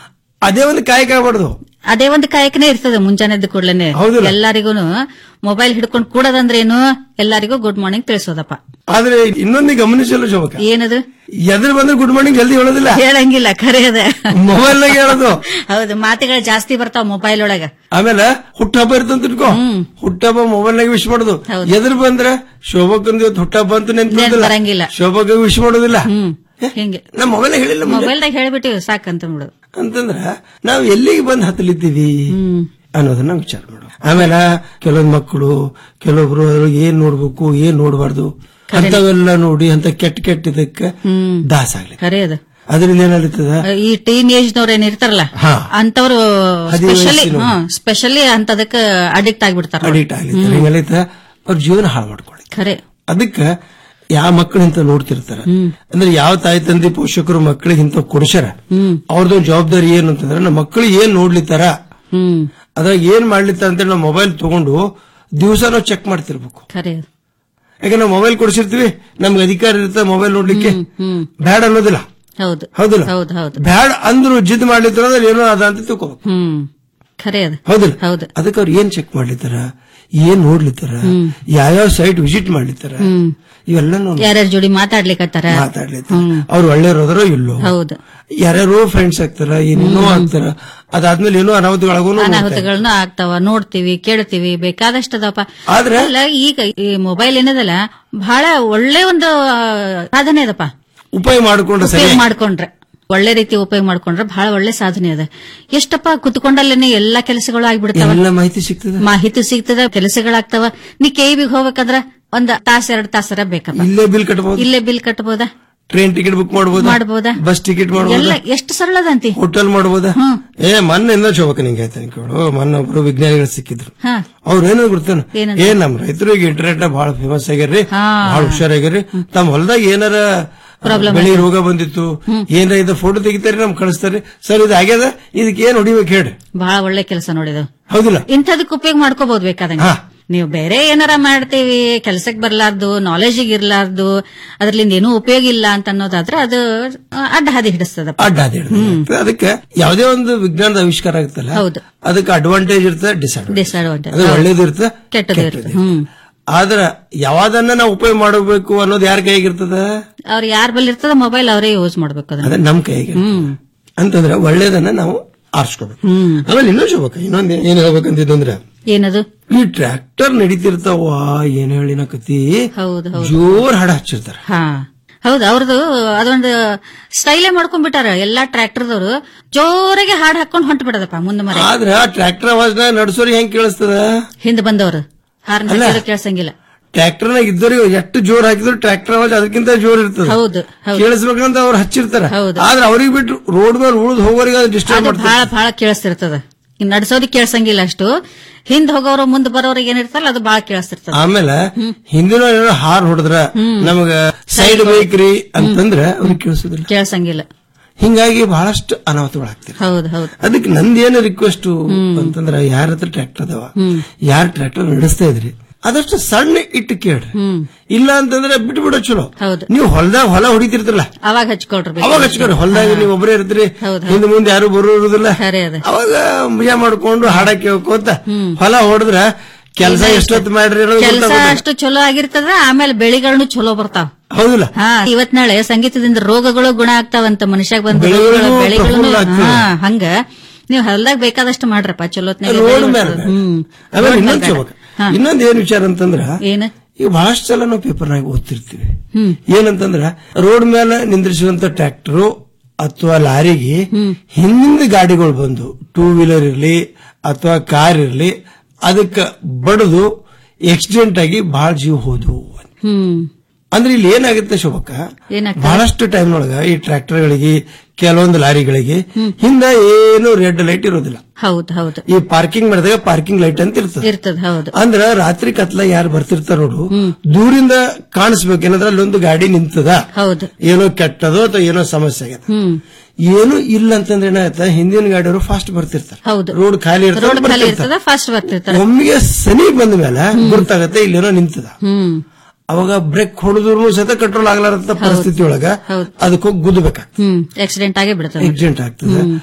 ಅದೇ ಒಂದು ಕಾಯಕ ಆಗ್ಬಾರ್ದು ಅದೇ ಒಂದು ಕಾಯಕನೇ ಇರ್ತದೆ ಮುಂಜಾನೆದ್ದು ಕೂಡ್ಲೇನೆ ಹೌದಲ್ಲ? ಎಲ್ಲರಿಗೂ ಮೊಬೈಲ್ ಹಿಡ್ಕೊಂಡು ಕೂಡೋದಂದ್ರೇನು ಎಲ್ಲರಿಗೂ ಗುಡ್ ಮಾರ್ನಿಂಗ್ ತಿಳಿಸೋದಪ್ಪ ಆದ್ರೆ ಇನ್ನೊಂದು ಗಮನಿಸಲು ಶೋಭಕ ಏನದು ಎದುರು ಬಂದ್ರೆ ಗುಡ್ ಮಾರ್ನಿಂಗ್ ಜಲ್ದಿ ಹೇಳೋದಿಲ್ಲ ಹೇಳಂಗಿಲ್ಲ ಖರೆ ಅದ ಮೊಬೈಲ್ ನಾಗ ಹೇಳೋದು ಹೌದು ಮಾತುಗಳು ಜಾಸ್ತಿ ಬರ್ತಾವ ಮೊಬೈಲ್ ಒಳಗ ಆಮೇಲೆ ಹುಟ್ಟಹಬ್ಬ ಇರ್ತಂತ ಇಟ್ಕೋ ಹುಟ್ಟಹಬ್ಬ ಮೊಬೈಲ್ ನಾಗ ವಿಶ್ ಮಾಡೋದು ಎದುರು ಬಂದ್ರೆ ಶೋಭಕಂದ್ ಇವತ್ತು ಹುಟ್ಟಹಬ್ಬ ಅಂತ ನೆನ್ಪಿರೋದಿಲ್ಲ ಬರಂಗಿಲ್ಲ. ಶೋಭಕ ವಿಶ್ ಮಾಡೋದಿಲ್ಲ ಹಿಂಗೆ ನಾ ಮೊಬೈಲ್ ಹೇಳಿಲ್ಲ ಮುಂದೆ. ಮೊಬೈಲ್ದಾಗ ಹೇಳ್ಬಿಟ್ಟಿವಿ ಸಾಕಂತ ನೋಡು ಅಂತಂದ್ರ ನಾವ್ ಎಲ್ಲಿಗೆ ಬಂದ್ ಹತ್ತಲಿದ್ದೀವಿ ಅನ್ನೋದನ್ನ ವಿಚಾರ ಮಾಡು ಆಮೇಲೆ ಕೆಲವೊಂದ್ ಮಕ್ಕಳು ಕೆಲವೊಬ್ರು ಅದ್ರೊಳಗೆ ಏನ್ ನೋಡ್ಬೇಕು ಏನ್ ನೋಡ್ಬಾರ್ದು ಅಂತವೆಲ್ಲ ನೋಡಿ ಅಂತ ಕೆಟ್ಟ ಕೆಟ್ಟ ಇದಕ್ಕೆ ದಾಸ ಆಗ್ಲಿ ಖರೆ ಅದ ಅದ್ರಿಂದ ಏನಾಗ್ತದ ಈ ಟೀನ್ ಏಜ್ ನವ್ರ ಏನ್ ಇರ್ತಾರಲ್ಲ ಹಾ. ಅಂತವ್ರು ಹದಿನೈದು ಸ್ಪೆಷಲಿ ವಯಸ್ಸಿನವ್ರು. ಸ್ಪೆಷಲಿ ಅಂತದಕ್ಕ ಅಡಿಕ್ಟ್ ಆಗ್ಬಿಡ್ತಾರ ಅಡಿಕ್ಟ್ ಆಗ್ಲಿತ್ತ ಹಿಂಗಲಿತ್ತ ಅವ್ರ ಜೀವನ ಹಾಳು ಮಾಡ್ಕೊಳ್ಳಿ ಖರೆ ಅದಕ್ಕ ಯಾವ ಮಕ್ಕಳು ಇಂತ ನೋಡ್ತಿರ್ತಾರ ಅಂದ್ರೆ ಯಾವ ತಾಯಿ ತಂದೆ ಪೋಷಕರು ಮಕ್ಕಳಿಗೆ ಇಂತ ಕೊಡ್ಸ್ಯಾರ ಅವ್ರದೊಂದು ಜವಾಬ್ದಾರಿ ಏನು ಅಂತಂದ್ರೆ ನಮ್ಮ ಮಕ್ಕಳು ಏನ್ ನೋಡ್ಲಿತ್ತಾರ ಹ್ಮ್ ಅದ್ರಾಗ ಏನ್ ಮಾಡ್ಲಿತ್ತಾರ ಅಂತ ನಾವು ಮೊಬೈಲ್ ತಗೊಂಡು ದಿವಸ ನಾವು ಚೆಕ್ ಮಾಡ್ತಿರ್ಬೇಕು ಖರೆ ಯಾಕೆ ನಾವು ಮೊಬೈಲ್ ಕೊಡಿಸಿರ್ತೀವಿ ನಮ್ಗೆ ಅಧಿಕಾರ ಇರುತ್ತೆ ಮೊಬೈಲ್ ನೋಡ್ಲಿಕ್ಕೆ ಬ್ಯಾಡ್ ಅನ್ನೋದಿಲ್ಲ ಹೌದು ಹೌದಿಲ್ಲ ಹೌದು ಹೌದು ಬ್ಯಾಡ್ ಅಂದ್ರು ಜಿದ್ ಮಾಡ್ಲಿತ್ತಾರ ಅಂದ್ರೆ ಏನೋ ಅದ ಅಂತ ತಿಳ್ಕೊಬೇಕು ಹ್ಮ್ ಖರೆ ಅದ ಹೌದಿಲ್ಲ ಹೌದು ಅದಕ್ಕೆ ಅವ್ರು ಏನ್ ಚೆಕ್ ಮಾಡ್ಲಿತ್ತಾರ ಏನ್ ನೋಡ್ಲಿತ್ತಾರ ಯಾವ್ಯಾವ ಸೈಟ್ ವಿಸಿಟ್ ಮಾಡ್ಲಿತ್ತಾರ ಹ್ಮ್ ಇವೆಲ್ಲ ನೋಡಿ ಯಾರ್ಯಾರ ಜೋಡಿ ಮಾತಾಡ್ಲಿಕತ್ತಾರ ಮಾತಾಡ್ಲಿತ್ತಾರ ಅವ್ರು ಒಳ್ಳೆಯವ್ರದಾರೋ ಇಲ್ಲೋ ಹೌದು ಯಾರ್ಯಾರೋ ಫ್ರೆಂಡ್ಸ್ ಆಗ್ತಾರ ಏನೇನೋ ಆಗ್ತಾರ ಅದಾದ್ಮೇಲೆ ಏನೋ ಅನಾಹುತಗಳಾಗೂ ಅನಾಹುತಗಳನ್ನ ಆಗ್ತಾವ ನೋಡ್ತೀವಿ ಕೇಳ್ತೀವಿ ಬೇಕಾದಷ್ಟು ಅದಾವಪ್ಪ ಆದ್ರೆ- ಅಲ್ಲ ಈಗ ಈ ಮೊಬೈಲ್ ಏನದಲ್ಲ ಬಹಳ ಒಳ್ಳೆ ಒಂದು ಆ, ಸಾಧನೆ ಅದಪ್ಪ ಉಪಯೋಗ ಮಾಡ್ಕೊಂಡ್ರೆ ಸರಿ ಉಪಯೋಗ ಮಾಡ್ಕೊಂಡ್ರೆ ಒಳ್ಳೆ ರೀತಿ ಉಪಯೋಗ ಮಾಡ್ಕೊಂಡ್ರೆ ಬಹಳ ಒಳ್ಳೆ ಸಾಧನೆ ಅದ ಎಷ್ಟಪ್ಪ ಕುತ್ಕೊಂಡಲ್ಲೇನೆ ಎಲ್ಲಾ ಕೆಲಸಗಳು ಆಗ್ಬಿಡ್ತಾವ ಎಲ್ಲ ಮಾಹಿತಿ ಸಿಗ್ತದೆ ಮಾಹಿತಿ ಸಿಗ್ತದ ಕೆಲಸಗಳಾಗ್ತಾವ ನೀ ಕೆಇಬಿಗೆ ಹೋಗ್ಬೇಕಂದ್ರ ಒಂದ್ ತಾಸ ಎರಡ್ ತಾಸರ ಬೇಕಪ್ಪ ಇಲ್ಲೇ ಬಿಲ್ ಕಟ್ಬೋದು ಇಲ್ಲೇ ಬಿಲ್ ಕಟ್ಬೋದಾ ಟ್ರೈನ್ ಟಿಕೆಟ್ ಬುಕ್ ಮಾಡ್ಬೋದಾ ಮಾಡ್ಬೋದಾ ಬಸ್ ಟಿಕೆಟ್ ಎಲ್ಲ ಮಾಡ್ಬೋದಾ ಎಷ್ಟು ಸರಳ ಅದಂತಿ ಹೋಟೆಲ್ ಮಾಡ್ಬೋದಾ ಏ ಮೊನ್ನೆ ಇಂದ ಶೋಭಕ ನಿಂಗೆ ಹೇಳ್ತೇನೆ ಕೇಳು ಮೊನ್ನೆ ಒಬ್ರು ವಿಜ್ಞಾನಿಗಳು ಸಿಕ್ಕಿದ್ರು ಹಾ ಅವ್ರು ಏನೋ ಗೊತ್ತೇನು ಏನಂತ? ಏ ನಮ್ ರೈತರಿಗೆ ಇಂಟರ್ನೆಟ್ ಬಹಳ ಫೇಮಸ್ ಆಗ್ಯಾರ್ರಿ ಬಹಳ ಹುಷಾರಾಗ್ಯಾರ್ರಿ ತಮ್ಮ ಹೊಲದಾಗ ಏನಾರ ಬೆಳಿ ರೋಗ ಬಂದಿತ್ತು ಏನಾರ ಇದು ಫೋಟೋ ತೆಗಿತಾರಿ ನಮ್ ಕಳಿಸ್ತಾರಿ ಸರ್ ಇದು ಆಗ್ಯದ ಇದಕ್ಕೆ ಏನ್ ಹೊಡಿಬೇಕು ಹೇಳ್ರಿ ಬಹಳ ಒಳ್ಳೆ ಕೆಲಸ ನೋಡಿದ ಹೌದಿಲ್ಲ ಇಂಥದಕ್ಕೆ ಉಪಯೋಗ ಮಾಡ್ಕೋಬಹುದು ಬೇಕಾದಂಗ ನೀವು ಬೇರೆ ಏನಾರ ಮಾಡ್ತೀವಿ ಕೆಲ್ಸಕ್ ಬರ್ಲಾರ್ದು ನಾಲೆಜಿಗೆ ಇರ್ಲಾರ್ದು ಅದ್ರಲಿಂದ ಏನೂ ಉಪಯೋಗ ಇಲ್ಲ ಅಂತ ಅನ್ನೋದಾದ್ರೆ ಅದು ಆ, ಅಡ್ಡ ಹಾದಿ ಹಿಡಿಸ್ತದಪ್ಪ ಅಡ್ಡ ಅದೇ ಅದಕ್ಕೆ ಯಾವುದೇ ಒಂದು ವಿಜ್ಞಾನದ ಆವಿಷ್ಕಾರ ಆಗುತ್ತಲ್ಲ ಹೌದು. ಅದಕ್ಕೆ ಅಡ್ವಾಂಟೇಜ್ ಇರ್ತದೆ ಡಿಸ್ಅಡ್ವಾಂಟೇಜ್ ಡಿಸ್ಅಡ್ವಾಂಟೇಜ್ ಅದು ಒಳ್ಳೇದು ಇರ್ತದೆ ಕೆಟ್ಟದ್ದು ಇರ್ತದೆ ಹ್ಮ್ ಆದ್ರ ಯಾವ್ದನ್ನ ನಾವು ಉಪಯೋಗ ಮಾಡಬೇಕು ಅನ್ನೋದು ಯಾರ ಕೈಗಿರ್ತದ ಅವ್ರ ಯಾರ ಬಲ್ಲಿ ಇರ್ತದ ಮೊಬೈಲ್ ಅವರೇ ಯೂಸ್ ಮಾಡ್ಬೇಕು ಅದನ್ನ ಅದೇ ನಮ್ ಕೈಗೆ ಅಂತಂದ್ರೆ ಒಳ್ಳೇದನ್ನ ನಾವು ಆರಿಸ್ಕೋಬೇಕು ಆಮೇಲೆ ಇನ್ನೂ ಶೋಭಕ ಇನ್ನೊಂದ್ ಏನ್ ಹೇಳ್ಬೇಕಂತಿದ್ದು ಅಂದ್ರೆ ಏನದು ಈ ಟ್ರ್ಯಾಕ್ಟರ್ ನಡೀತಿರ್ತಾವ ಏನ್ ಹೇಳಿನ ಕತಿ ಹೌದು ಹೌದು ಜೋರ್ ಹಾಡ ಹಚ್ಚಿರ್ತಾರ ಹಾ ಹೌದು ಅವ್ರದ್ದು ಅದೊಂದು ಸ್ಟೈಲೇ ಮಾಡ್ಕೊಂಡ್ಬಿಟ್ಟಾರ ಎಲ್ಲಾ ಟ್ರ್ಯಾಕ್ಟರ್ದವ್ರು ಜೋರಾಗಿ ಹಾಡ್ ಹಾಕೊಂಡ್ ಹೊಂಟ್ ಬಿಡದಪ್ಪ ಮುಂದೆ ಮರ ಆದ್ರ ಆ ಟ್ರ್ಯಾಕ್ಟರ್ ಅವಾಜ್ನ ನಡ್ಸೋರಿ ಹೆಂಗ್ ಕೇಳಿಸ್ತದ ಹಿಂದ್ ಬಂದವ್ರು ಹಾರ್ನ್ ಅಲ್ಲ. ಹಾಕಿದ್ರು ಕೇಳ್ಸಂಗಿಲ್ಲ ಟ್ರ್ಯಾಕ್ಟರ್ನಾಗ ಇದ್ದವ್ರಿಗೆ ಎಷ್ಟು ಜೋರ್ ಹಾಕಿದ್ರು ಟ್ರ್ಯಾಕ್ಟರ್ ಅವಾಜ್ ಅದಕ್ಕಿಂತ ಜೋರ್ ಇರ್ತದೆ ಹೌದು ಹೌದು ಕೇಳಿಸ್ಬೇಕಂತ ಅವ್ರು ಹಚ್ಚಿರ್ತಾರ ಹೌದು. ಆದ್ರೆ ಅವ್ರಿಗೆ ಬಿಟ್ಟು ರೋಡ್ ಮೇಲೆ ಉಳಿದು ಹೋಗೋರಿಗೆ ಅದು ಡಿಸ್ಟರ್ಬ್ ಅದು ಮಾಡ್ತಾರೆ ಬಹಳ ಬಹಳ ಕೇಳಿಸ್ತಿರ್ತದ ಇನ್ ನಡ್ಸೋರಿಗೆ ಕೇಳ್ಸಂಗಿಲ್ಲ ಅಷ್ಟು ಹಿಂದ್ ಹೋಗೋರು ಮುಂದ್ ಬರೋರಿಗೆ ಏನಿರ್ತಾರಲ್ಲ ಅದು ಬಹಳ ಕೇಳಿಸ್ತಿರ್ತದ ಆಮೇಲೆ ಹಿಂದಿನ ಏನೋ ಹಾರ್ ಹೊಡೆದ್ರ ನಮಗ ಸೈಡ್ ಬೇಕ್ರಿ ಅಂತಂದ್ರ ಅವ್ರಿಗೆ ಕೇಳಿಸೋದಿಲ್ಲ ಕೇಳ್ಸಂಗಿಲ್ಲ ಹಿಂಗಾಗಿ ಬಹಳಷ್ಟು ಅನಾಹುತಗಳಾಗ್ತಿರ ಹೌದು ಹೌದು ಅದಕ್ಕೆ ನಂದೇನು ರಿಕ್ವೆಸ್ಟ್ ಅಂತಂದ್ರ ಯಾರ ಹತ್ರ ಟ್ರ್ಯಾಕ್ಟರ್ ಅದಾವ ಯಾರ ಟ್ರ್ಯಾಕ್ಟರ್ ನಡೆಸ್ತಾ ಇದ್ರಿ ಅದಷ್ಟು ಸಣ್ಣ ಇಟ್ಟು ಕೇಳ್ರಿ ಇಲ್ಲ ಅಂತಂದ್ರೆ ಬಿಟ್ಟು ಬಿಡೋ ಚಲೋ ಹೌದು ನೀವು ಹೊಲದಾಗ ಹೊಲ ಹೊಡಿತಿರ್ತಿರಲ್ಲ ಅವಾಗ ಹಚ್ಕೊಳ್ರಿ ಅವಾಗ ಹಚ್ಕೊರಿ ಹೊಲದಾಗ ನೀವು ಒಬ್ಬರೇ ಇರ್ತೀರಿ ಹಿಂದೆ ಮುಂದೆ ಯಾರು ಬರೋದಿಲ್ಲ ಖರೆ ಅದ ಅವಾಗ ಮಜಾ ಮಾಡ್ಕೊಂಡು ಹಾಡ ಕೇಳ್ಕೋತ ಹೊಲ ಹೊಡೆದ್ರ ಕೆಲಸ ಎಷ್ಟೊತ್ತು ಮಾಡ್ರಿ ಅನ್ನೋದು ಕೆಲಸ ಗೊತ್ತಾಗೋದಿಲ್ಲ. ಅಷ್ಟು ಚಲೋ ಆಗಿರ್ತದ ಆಮೇಲೆ ಬೆಳಿಗಳನ್ನು ಚಲೋ ಬರ್ತಾವ ಹೌದಿಲ್ಲ ಹಾ ಇವತ್ ನಾಳೆ ಸಂಗೀತದಿಂದ ರೋಗಗಳು ಗುಣ ಆಗ್ತಾವಂತ ಮನುಷ್ಯಾಗ ಬಂದ ಬೆಳೆಗಳು ರೋಗಗಳು, ಬೆಳೆಗಳು ಪ್ರಫುಲ್ಲ ಆಗ್ತವೆ. ಹಾ ಹಂಗ ನೀವ್ ಹೊಲ್ದಾಗ ಬೇಕಾದಷ್ಟು ಮಾಡ್ರಪ್ಪ ಚಲೋತ್ನಾಗ ರೋಡ್ ಮೇಲೆ ಹ್ಮ್ ಆಮೇಲೆ ರೋಡ್ ಇನ್ನೊಂದ್ ಮೇಲೆ ಚೌಕ. ಇನ್ನೊಂದ್ ಏನ್ ವಿಚಾರ ಅಂತಂದ್ರ ಏನ ಈಗ ಬಹಳಷ್ಟು ಸಲ ನಾವು ಪೇಪರ್ನಾಗ ಓದ್ತಿರ್ತೀವಿ ಹ್ಮ್ ಏನಂತಂದ್ರ ರೋಡ್ ಮೇಲೆ ನಿಂದ್ರಿಸುವಂತ ಟ್ರ್ಯಾಕ್ಟರ್ ಅಥವಾ ಲಾರಿಗೆ ಹಿಂದಿಂದ ಗಾಡಿಗಳು ಬಂದು ಟೂ ವೀಲರ್ ಇರ್ಲಿ ಅಥವಾ ಕಾರ್ ಇರ್ಲಿ ಅದಕ್ಕ ಬಡದು ಆಕ್ಸಿಡೆಂಟ್ ಆಗಿ ಬಹಳ ಜೀವ ಹೋದವು ಹ್ಮ್ ಅಂದ್ರೆ ಇಲ್ಲಿ ಏನಾಗುತ್ತೆ ಶೋಭಕ್ಕ ಏನಾಗ್ತದೆ ಬಹಳಷ್ಟು ಟೈಮ್ನೊಳಗ ಈ ಟ್ರ್ಯಾಕ್ಟರ್ಗಳಿಗೆ ಕೆಲವೊಂದು ಲಾರಿಗಳಿಗೆ ಹಿಂದ ಏನು ರೆಡ್ ಲೈಟ್ ಇರೋದಿಲ್ಲ ಹೌದು ಹೌದು ಈ ಪಾರ್ಕಿಂಗ್ ಮಾಡಿದಾಗ ಪಾರ್ಕಿಂಗ್ ಲೈಟ್ ಅಂತ ಇರ್ತದೆ ಇರ್ತದ ಹೌದು ಅಂದ್ರ ರಾತ್ರಿ ಕತ್ಲ ಯಾರು ಬರ್ತಿರ್ತಾರ ನೋಡು ದೂರಿಂದ ಕಾಣಿಸ್ಬೇಕು ಏನಂದ್ರೆ ಅಲ್ಲೊಂದು ಗಾಡಿ ನಿಂತದ ಹೌದು ಏನೋ ಕೆಟ್ಟದೋ ಅಥವಾ ಏನೋ ಸಮಸ್ಯೆ ಆಗ್ಯದ ಹ್ಮ್ ಏನು ಇಲ್ಲ ಅಂತಂದ್ರೆ ಏನಾಗತ್ತ ಹಿಂದಿನ ಗಾಡಿಯವರು ಫಾಸ್ಟ್ ಬರ್ತಿರ್ತಾರೆ ಹೌದು ರೋಡ್ ಖಾಲಿ ರೋಡ್ ಇರ್ತದೆ ಖಾಲಿ ಇರ್ತದ ಫಾಸ್ಟ್ ಬರ್ತಿರ್ತಾರ ಒಮ್ಮೆಗೆ ಸನಿ ಬಂದ ಮೇಲೆ ಗುರ್ತಾಗತ್ತೆ ಇಲ್ಲೇನೋ ನಿಂತದ ಹ್ಮ್ ಅವಾಗ ಬ್ರೇಕ್ ಹೊಡೆದ್ರು ಸಹಿತ ಕಂಟ್ರೋಲ್ ಆಗ್ಲಾರಂತ ಪರಿಸ್ಥಿತಿ ಒಳಗ ಅದಕ್ಕೆ ಹೋಗಿ ಗುದ್ದಬೇಕ ಹ್ಮ್ ಆಕ್ಸಿಡೆಂಟ್ ಆಗೇ ಬಿಡ್ತದ ಆಕ್ಸಿಡೆಂಟ್ ಆಗ್ತದೆ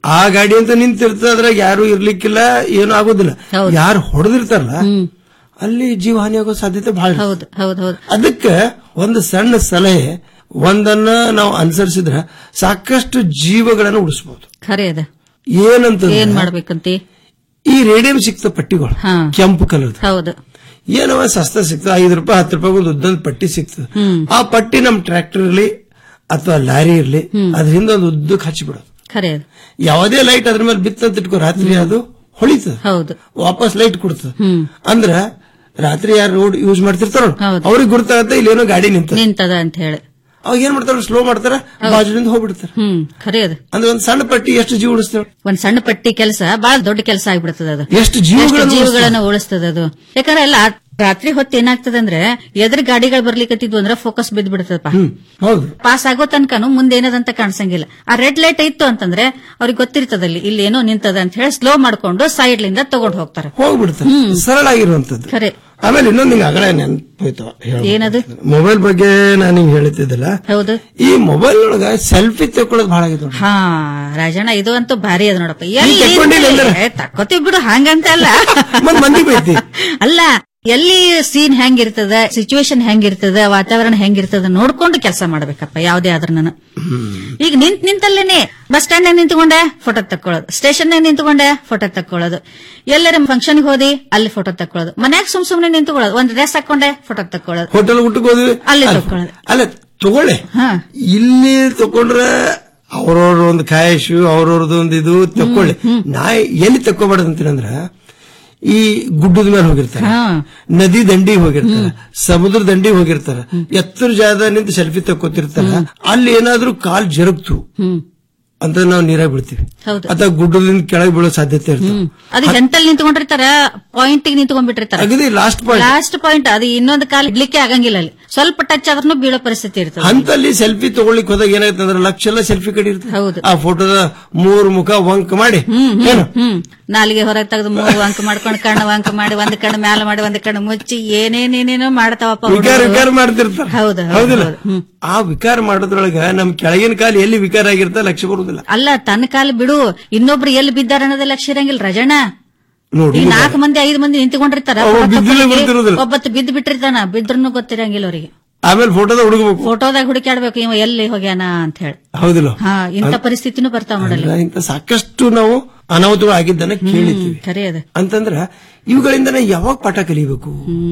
ಆ ಗಾಡಿ ಅಂತ ನಿಂತಿರ್ತದೆ ಅದ್ರಾಗ ಯಾರು ಇರ್ಲಿಕ್ಕಿಲ್ಲ ಏನು ಆಗೋದಿಲ್ಲ ಯಾರು ಹೊಡೆದಿರ್ತಾರಲ್ಲ ಅಲ್ಲಿ ಜೀವ ಹಾನಿ ಆಗೋ ಸಾಧ್ಯತೆ ಬಹಳ ಹೌದು ಹೌದು ಹೌದು ಅದಕ್ಕೆ ಒಂದು ಸಣ್ಣ ಸಲಹೆ ಒಂದನ್ನ ನಾವು ಅನುಸರಿಸಿದ್ರೆ ಸಾಕಷ್ಟು ಜೀವಗಳನ್ನು ಉಳಿಸಬಹುದು ಖರೆ ಅದ ಏನಂತ ಏನ್ ಮಾಡ್ಬೇಕಂತಿ ಈ ರೇಡಿಯಂ ಸಿಕ್ತ ಪಟ್ಟಿಗಳು ಹಾ. ಕೆಂಪು ಕಲರ್ ಹೌದು ಏನವ ಸಸ್ತ ಸಿಕ್ತದೆ ಐದು ರೂಪಾಯಿ ಹತ್ತು ರೂಪಾಯಿ ಒಂದು ಉದ್ದದ ಪಟ್ಟಿ ಸಿಗ್ತದೆ ಹ್ಮ್. ಆ ಪಟ್ಟಿ ನಮ್ ಟ್ರ್ಯಾಕ್ಟರ್ ಇರ್ಲಿ ಅಥವಾ ಲಾರಿ ಇರ್ಲಿ ಅದ್ರ ಹಿಂದೆ ಒಂದು ಉದ್ದಕ್ಕೆ ಹಚ್ಚಿಬಿಡೋದು ಖರೆ ಅದ ಯಾವುದೇ ಲೈಟ್ ಅದ್ರ ಮೇಲೆ ಬಿತ್ತಂತ ಇಟ್ಕೋ ರಾತ್ರಿ ಅದು ಹೊಳಿತದ ಹೌದು ವಾಪಸ್ ಲೈಟ್ ಕೊಡ್ತದ ಹ್ಮ್ ಅಂದ್ರ ರಾತ್ರಿ ಯಾರು ರೋಡ್ ಯೂಸ್ ಮಾಡ್ತಿರ್ತಾರ ಅವ್ರಿಗೆ ಗುರ್ತಾಗತ್ತೆ ಇಲ್ಲೇನೋ ಗಾಡಿ ನಿಂತ ನಿಂತದ ಅಂತ ಹೇಳಿ ಅವಾಗ ಏನ್ ಮಾಡ್ತಾರ ಸ್ಲೋ ಮಾಡ್ತಾರ ಬಾಜುಲಿಂದ ಹೋಗ್ಬಿಡ್ತಾರ ಹ್ಮ್ ಖರೆ ಅದ ಅಂದ್ರೆ ಒಂದ್ ಸಣ್ಣ ಪಟ್ಟಿ ಎಷ್ಟು ಜೀವ ಉಳಿಸ್ತೇವೆ ಒಂದ್ ಸಣ್ಣ ಪಟ್ಟಿ ಕೆಲಸ ಬಹಳ ದೊಡ್ಡ ಕೆಲಸ ಆಗ್ಬಿಡ್ತದ ಅದು ಎಷ್ಟು ಜೀವಗಳನ್ನು ಎಷ್ಟು ಜೀವಗಳನ್ನ ಉಳಿಸ್ತದ ಅದು ಯಾಕಂದ್ರೆ ಎಲ್ಲ ರಾತ್ರಿ ಹೊತ್ತು ಏನಾಗ್ತದಂದ್ರೆ ಎದ್ರ ಗಾಡಿಗಳು ಬರ್ಲಿಕ್ಕತ್ತಿದ್ವು ಅಂದ್ರೆ ಫೋಕಸ್ ಬಿದ್ದು ಬಿಡ್ತದಪ್ಪ ಹೌದು ಪಾಸ್ ಆಗೋ ತನಕನು ಮುಂದೆ ಏನದಂತ ಕಾಣಿಸಂಗಿಲ್ಲ ಆ ರೆಡ್ ಲೈಟ್ ಇತ್ತು ಅಂತಂದ್ರೆ ಅವ್ರಿಗೆ ಗೊತ್ತಿರ್ತದಲ್ಲಿ ಇಲ್ಲಿ ಏನೋ ನಿಂತದ ಅಂತ ಹೇಳಿ ಸ್ಲೋ ಮಾಡ್ಕೊಂಡು ಸೈಡ್ ಲಿಂದ ತಗೊಂಡ್ ಹೋಗ್ತಾರೆ ಹೋಗ್ಬಿಡ್ತಾರೆ ಸರಳ ಆಗಿರುವಂತದ್ದು ಖರೆ ಆಮೇಲೆ ಇನ್ನೊಂದು ನಿಂಗೆ ಆಗಲೇ ನೆನಪೋಯ್ತು ಏನದು ಮೊಬೈಲ್ ಬಗ್ಗೆ ನಾನು ನಿಂಗೆ ಹೇಳ್ತಿದ್ದಲ್ಲ ಹೌದು ಈ ಮೊಬೈಲ್ ಒಳಗ ಸೆಲ್ಫಿ ತಗೊಳ್ಳೋದು ಬಹಳ ಆಗಿದೆ ನೋಡಿ. ಹಾ ರಾಜಣ್ಣ ಇದು ಅಂತೂ ಭಾರಿ ಅದ ನೋಡಪ್ಪ ನೀ ತಕ್ಕೊಂಡಿಲ್ಲ ಅಂದ್ರೆ? ಎಲ್ಲಿ ತಕ್ಕೋತೀವಿ ಬಿಡು ಹಂಗಂತ ಅಲ್ಲ ಮತ್ತ್ ಮಂದಿ ಬೈತಿ ಅಲ್ಲ ಎಲ್ಲಿ ಸೀನ್ ಹೆಂಗಿರ್ತದ ಸಿಚುವೇಶನ್ ಹೆಂಗಿರ್ತದ ವಾತಾವರಣ ಹೆಂಗಿರ್ತದ ನೋಡ್ಕೊಂಡು ಕೆಲಸ ಮಾಡ್ಬೇಕಪ್ಪ ಯಾವ್ದೇ ಆದ್ರೂ ನಾನು ಈಗ ನಿಂತ್ ನಿಂತಲ್ಲೇನೆ ಬಸ್ ಸ್ಟ್ಯಾಂಡ್ ನಿಂತ್ಕೊಂಡೆ ಫೋಟೋ ತಕ್ಕೊಳ್ಳೋದು ಸ್ಟೇಷನ್ ನಿಂತ್ಕೊಂಡೆ ಫೋಟೋ ತಕ್ಕೊಳ್ಳೋದು ಎಲ್ಲರ ಫಂಕ್ಷನ್ ಹೋದಿ ಅಲ್ಲಿ ಫೋಟೋ ತಕ್ಕೊಳ್ಳೋದು ಮನ್ಯಾಗ ಸುಮ್ ಸುಮ್ನೆ ನಿಂತ್ಕೊಳ್ಳೋದು ಒಂದ್ ಡ್ರೆಸ್ ಹಾಕೊಂಡೆ ಫೋಟೋ ತಕ್ಕೊಳ್ಳೋದು ಹೋಟೆಲ್ ಊಟಕ್ಕೆ ಹೋದ್ವಿ ಅಲ್ಲಿ ಅಲ್ಲ, ತಕ್ಕೊಳ್ಳೋದು ಅಲ್ಲ ತಗೊಳ್ಳಿ ಇಲ್ಲಿ ತಕೊಂಡ್ರೆ ಅವ್ರವ್ರ ಒಂದು ಕಾಯಶು ಅವ್ರವ್ರದ್ದು ಒಂದು ಇದು ತಕೊಳ್ಳಿ ನಾ ಎಲ್ಲಿ ತಕ್ಕೋಬಾರ್ದು ಅಂತೀನಂದ್ರ ಈ ಗುಡ್ಡದ ಮೇಲೆ ಹೋಗಿರ್ತಾರೆ ನದಿ ದಂಡಿ ಹೋಗಿರ್ತಾರ ಸಮುದ್ರ ದಂಡಿ ಹೋಗಿರ್ತಾರ ಎತ್ತರ ಜಾಗದ ನಿಂತು ಸೆಲ್ಫಿ ತಕ್ಕೋತಿರ್ತಾರ ಅಲ್ಲಿ ಏನಾದ್ರೂ ಕಾಲ್ ಜರುಗ್ತು ಅಂತ ನಾವು ನೀರಾಗ ಬಿಡ್ತೀವಿ ಹೌದು ಅಥವಾ ಗುಡ್ಡದಿಂದ ಕೆಳಗೆ ಬೀಳೋ ಸಾಧ್ಯತೆ ಇರ್ತದೆ ಅದು ಎಂತಲ್ಲಿ ನಿಂತ್ಕೊಂಡಿರ್ತಾರ ಪಾಯಿಂಟ್ ನಿಂತ್ಕೊಂಡ್ಬಿಟ್ಟಿರ್ತಾರ ಅಗದಿ ಲಾಸ್ಟ್ ಪಾಯಿಂಟ್ ಲಾಸ್ಟ್ ಪಾಯಿಂಟ್ ಅದು ಇನ್ನೊಂದು ಕಾಲ ಇಡ್ಲಿಕ್ಕೆ ಆಗಂಗಿಲ್ಲ ಅಲ್ಲಿ ಸ್ವಲ್ಪ ಟಚ್ ಆದ್ರೂ ಬೀಳೋ ಪರಿಸ್ಥಿತಿ ಇರ್ತದೆ ಅಂತಲ್ಲಿ ಸೆಲ್ಫಿ ತಗೊಳ್ಳಿಕ್ ಹೋದಾಗ ಏನಾಗುತ್ತೆ ಅಂದ್ರೆ ಲಕ್ಷ ಎಲ್ಲ ಸೆಲ್ಫಿ ಕಡೆ ಇರ್ತದೆ ಆ ಫೋಟೋದ ಮೂರು ಮುಖ ವಂಕ್ ಮಾಡಿ ಏನು ಹ್ಮ್ ನಾಲಿಗೆ ಹೊರಗೆ ತೆಗೆದು ಮೂರು ಅಂಕ ಮಾಡ್ಕೊಂಡು ಕಣ್ಣು ಅಂಕ ಮಾಡಿ ಒಂದ್ ಕಣ್ಣು ಮ್ಯಾಲ ಮಾಡಿ ಒಂದ್ ಕಣ್ಣು ಮುಚ್ಚಿ ಏನೇನೇನೇನೋ ಮಾಡ್ತಾವಪ್ಪ ವಿಕಾರ ಹುಡುಗ್ರು. ವಿಕಾರ ಮಾಡ್ತಿರ್ತಾರೆ ಹೌದು ಹೌದು, ಹೌದಿಲ್ಲ ಹೌದು. ಆ ವಿಕಾರ ಮಾಡೋದ್ರೊಳಗ ನಮ್ ಕೆಳಗಿನ ಕಾಲ ಎಲ್ಲಿ ವಿಕಾರ ಆಗಿರ್ತ ಲಕ್ಷ ಬರುದಿಲ್ಲ ಅಲ್ಲ ತನ್ನ ಕಾಲ ಬಿಡು ಇನ್ನೊಬ್ರು ಎಲ್ಲಿ ಬಿದ್ದಾರ ಅನ್ನೋದೇ ಲಕ್ಷ್ಯ ಇರಂಗಿಲ್ಲ ರಜಣ್ಣ ನೋಡಿ ಈ ನಾಲ್ಕು ಮಂದಿ ಐದು ಮಂದಿ ನಿಂತ್ಕೊಂಡಿರ್ತಾರ ಅವ ಫೋಟೋ ಬಿದ್ದಿಲ್ಲ ತಗೊಳ್ಳಿಕ್ಕೆ ಗೊತ್ತಿರೋದಿಲ್ಲ. ಒಬ್ಬತ್ತು ಬಿದ್ದು ಬಿಟ್ಟಿರ್ತಾನ ಬಿದ್ರೂ ಗೊತ್ತಿರಂಗಿಲ್ಲ ಅವರಿಗೆ ಆಮೇಲೆ ಫೋಟೋದ ಹುಡುಗಬೇಕು ಫೋಟೋದಾಗ ಹುಡುಕ್ಯಾಡ್ಬೇಕು ಇವ ಎಲ್ಲಿ ಹೋಗ್ಯಾನ ಅಂತ ಹೇಳಿ ಹೌದಿಲ್ಲ ಹಾ ಇಂಥ ಪರಿಸ್ಥಿತಿನೂ ಬರ್ತಾವ ನೋಡಲ್ಲ ಅಲ್ಲ, ಇಂಥ ಸಾಕಷ್ಟು ನಾವು ಅನಾಹುತಗಳು ಆಗಿದ್ದನ್ನ ಕೇಳಿದ್ದೀವಿ ಖರೆ ಅದ ಅಂತಂದ್ರ ಇವುಗಳಿಂದ ನಾವು ಯಾವಾಗ ಪಾಠ ಕಲಿಬೇಕು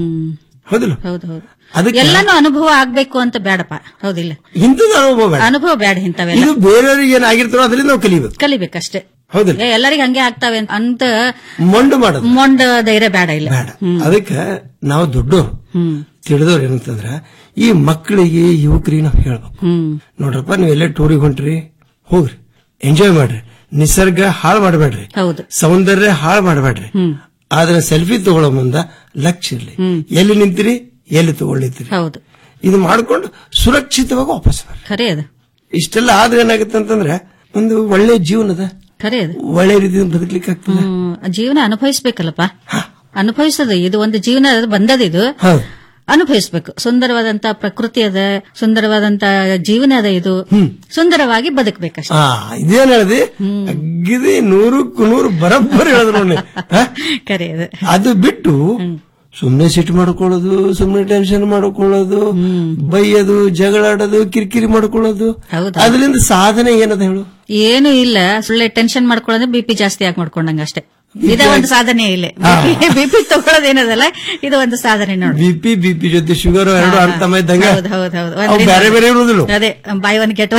ಹೌದಿಲ್ಲ ಹೌದು ಹೌದು ಅದಕ್ಕೆ ಎಲ್ಲಾನು ಅನುಭವ ಆಗ್ಬೇಕು ಅಂತ ಬೇಡಪ್ಪ ಹೌದಿಲ್ಲ ಇಂಥದ್ದು ಅನುಭವ ಬೇಡ ಅನುಭವ ಬೇಡ ಇಂಥವೆಲ್ಲ ಇದು ಬೇರೆಯವ್ರಿಗೆ ಏನಾಗಿರ್ತಾರೋ ಅದರಿಂದ ನಾವು ಕಲಿಬೇಕು ಕಲಿಬೇಕಷ್ಟೇ ಹೌದಿಲ್ಲ ಏ, ಎಲ್ಲರಿಗೂ ಹಂಗೆ ಆಗ್ತಾವೆ ಅಂತ- ಅಂತ ಮೊಂಡು ಮಾಡೋದು ಮೊಂಡ ಧೈರ್ಯ ಬೇಡ ಇಲ್ಲ ಅದಕ್ಕೆ ನಾವು ದೊಡ್ಡೋರು ತಿಳಿದವ್ರು ಏನಂತಂದ್ರ ಈ ಮಕ್ಕಳಿಗೆ ಯುವಕರಿಗೆ ನಾವು ಹೇಳ್ಬೇಕು ನೋಡ್ರಪ್ಪ ನೀವು ಎಲ್ಲೇ ಟೂರಿಗೆ ಹೊಂಟ್ರಿ ಹೋಗ್ರಿ ಎಂಜಾಯ್ ಮಾಡ್ರಿ ನಿಸರ್ಗ ಹಾಳು ಮಾಡಬೇಡ್ರಿ ಹೌದು ಸೌಂದರ್ಯ ಹಾಳು ಮಾಡಬೇಡ್ರಿ ಆದ್ರೆ ಸೆಲ್ಫಿ ತಗೊಳ್ಳೋ ಮುಂದ ಲಕ್ಷ ಇರ್ಲಿ ಎಲ್ಲಿ ನಿಂತಿರಿ ಎಲ್ಲಿ ತಗೊಳ್ಳಿತ್ರಿ ಹೌದು ಇದು ಮಾಡ್ಕೊಂಡು ಸುರಕ್ಷಿತವಾಗಿ ವಾಪಸ್ ಬರ್ರಿ ಖರೆ ಅದ ಇಷ್ಟೆಲ್ಲ ಆದ್ರೆ ಏನಾಗುತ್ತೆ ಅಂತಂದ್ರೆ ಒಂದು ಒಳ್ಳೆ ಜೀವನದ ಖರೆ ಅದ ಒಳ್ಳೆ ರೀತಿಯಿಂದ ಬದುಕಲಿಕ್ಕೆ ಆಗ್ತದೆ ಹ್ಮ್, ಜೀವನ ಅನುಭವಿಸ್ಬೇಕಲ್ಲಪ್ಪ ಅನುಭವಿಸೋದು ಇದು ಒಂದು ಜೀವನ ಅದು ಬಂದದ ಇದು ಹೌದು ಅನುಭವಿಸ್ಬೇಕು ಸುಂದರವಾದಂತ ಪ್ರಕೃತಿ ಅದ ಸುಂದರವಾದಂತ ಜೀವನ ಅದ ಇದು ಸುಂದರವಾಗಿ ಬದುಕಬೇಕಷ್ಟೇ ಆ ಇದೇನ್ ಹೇಳ್ದಿ ಅಗ್ಗಿದಿ ನೂರಕ್ಕೂ ನೂರು ಬರಬ್ಬರಿ ಹೇಳಿದ್ರು ನೋಡಿ ಹ? ಖರೆ ಅದ ಅದು ಬಿಟ್ಟು ಸುಮ್ನೆ ಸಿಟ್ಟು ಮಾಡ್ಕೊಳ್ಳೋದು ಸುಮ್ನೆ ಟೆನ್ಷನ್ ಮಾಡ್ಕೊಳ್ಳೋದು ಬೈಯೋದು ಜಗಳಾಡೋದು ಕಿರಿಕಿರಿ ಮಾಡ್ಕೊಳ್ಳೋದು ಅದರಿಂದ ಸಾಧನೆ ಏನದ ಹೇಳು ಏನು ಇಲ್ಲ ಸುಳ್ಳೆ ಟೆನ್ಷನ್ ಮಾಡ್ಕೊಳ್ಳೋದ್ರೆ ಬಿಪಿ ಜಾಸ್ತಿ ಆಗಿ ಮಾಡ್ಕೊಂಡಂಗ ಅಷ್ಟೇ ಇದ ಒಂದು ಸಾಧನೆ ಇಲ್ಲ ಬಿಪಿ ತಗೊಳ್ಳೋದೇನದಲ್ಲ ಇದು ಒಂದು ಸಾಧನೆ ನೋಡಿ ಬಿ ಪಿ ಬಿ ಪಿ ಜೊತೆ ಶುಗರ್ ಎರಡು ಅಣ್ಣ ತಮ್ಮ ಇದ್ದಂಗ ಹೌದು ಹೌದು ಹೌದು ಅವು ಒಂದ್ರಿಂದ- ಬೇರೆ ಬೇರೆ ಇರುವುದಿಲ್ಲ ಅದೇ ಬಾಯ್ ಒಂದ್ ಕೆಟ್ಟ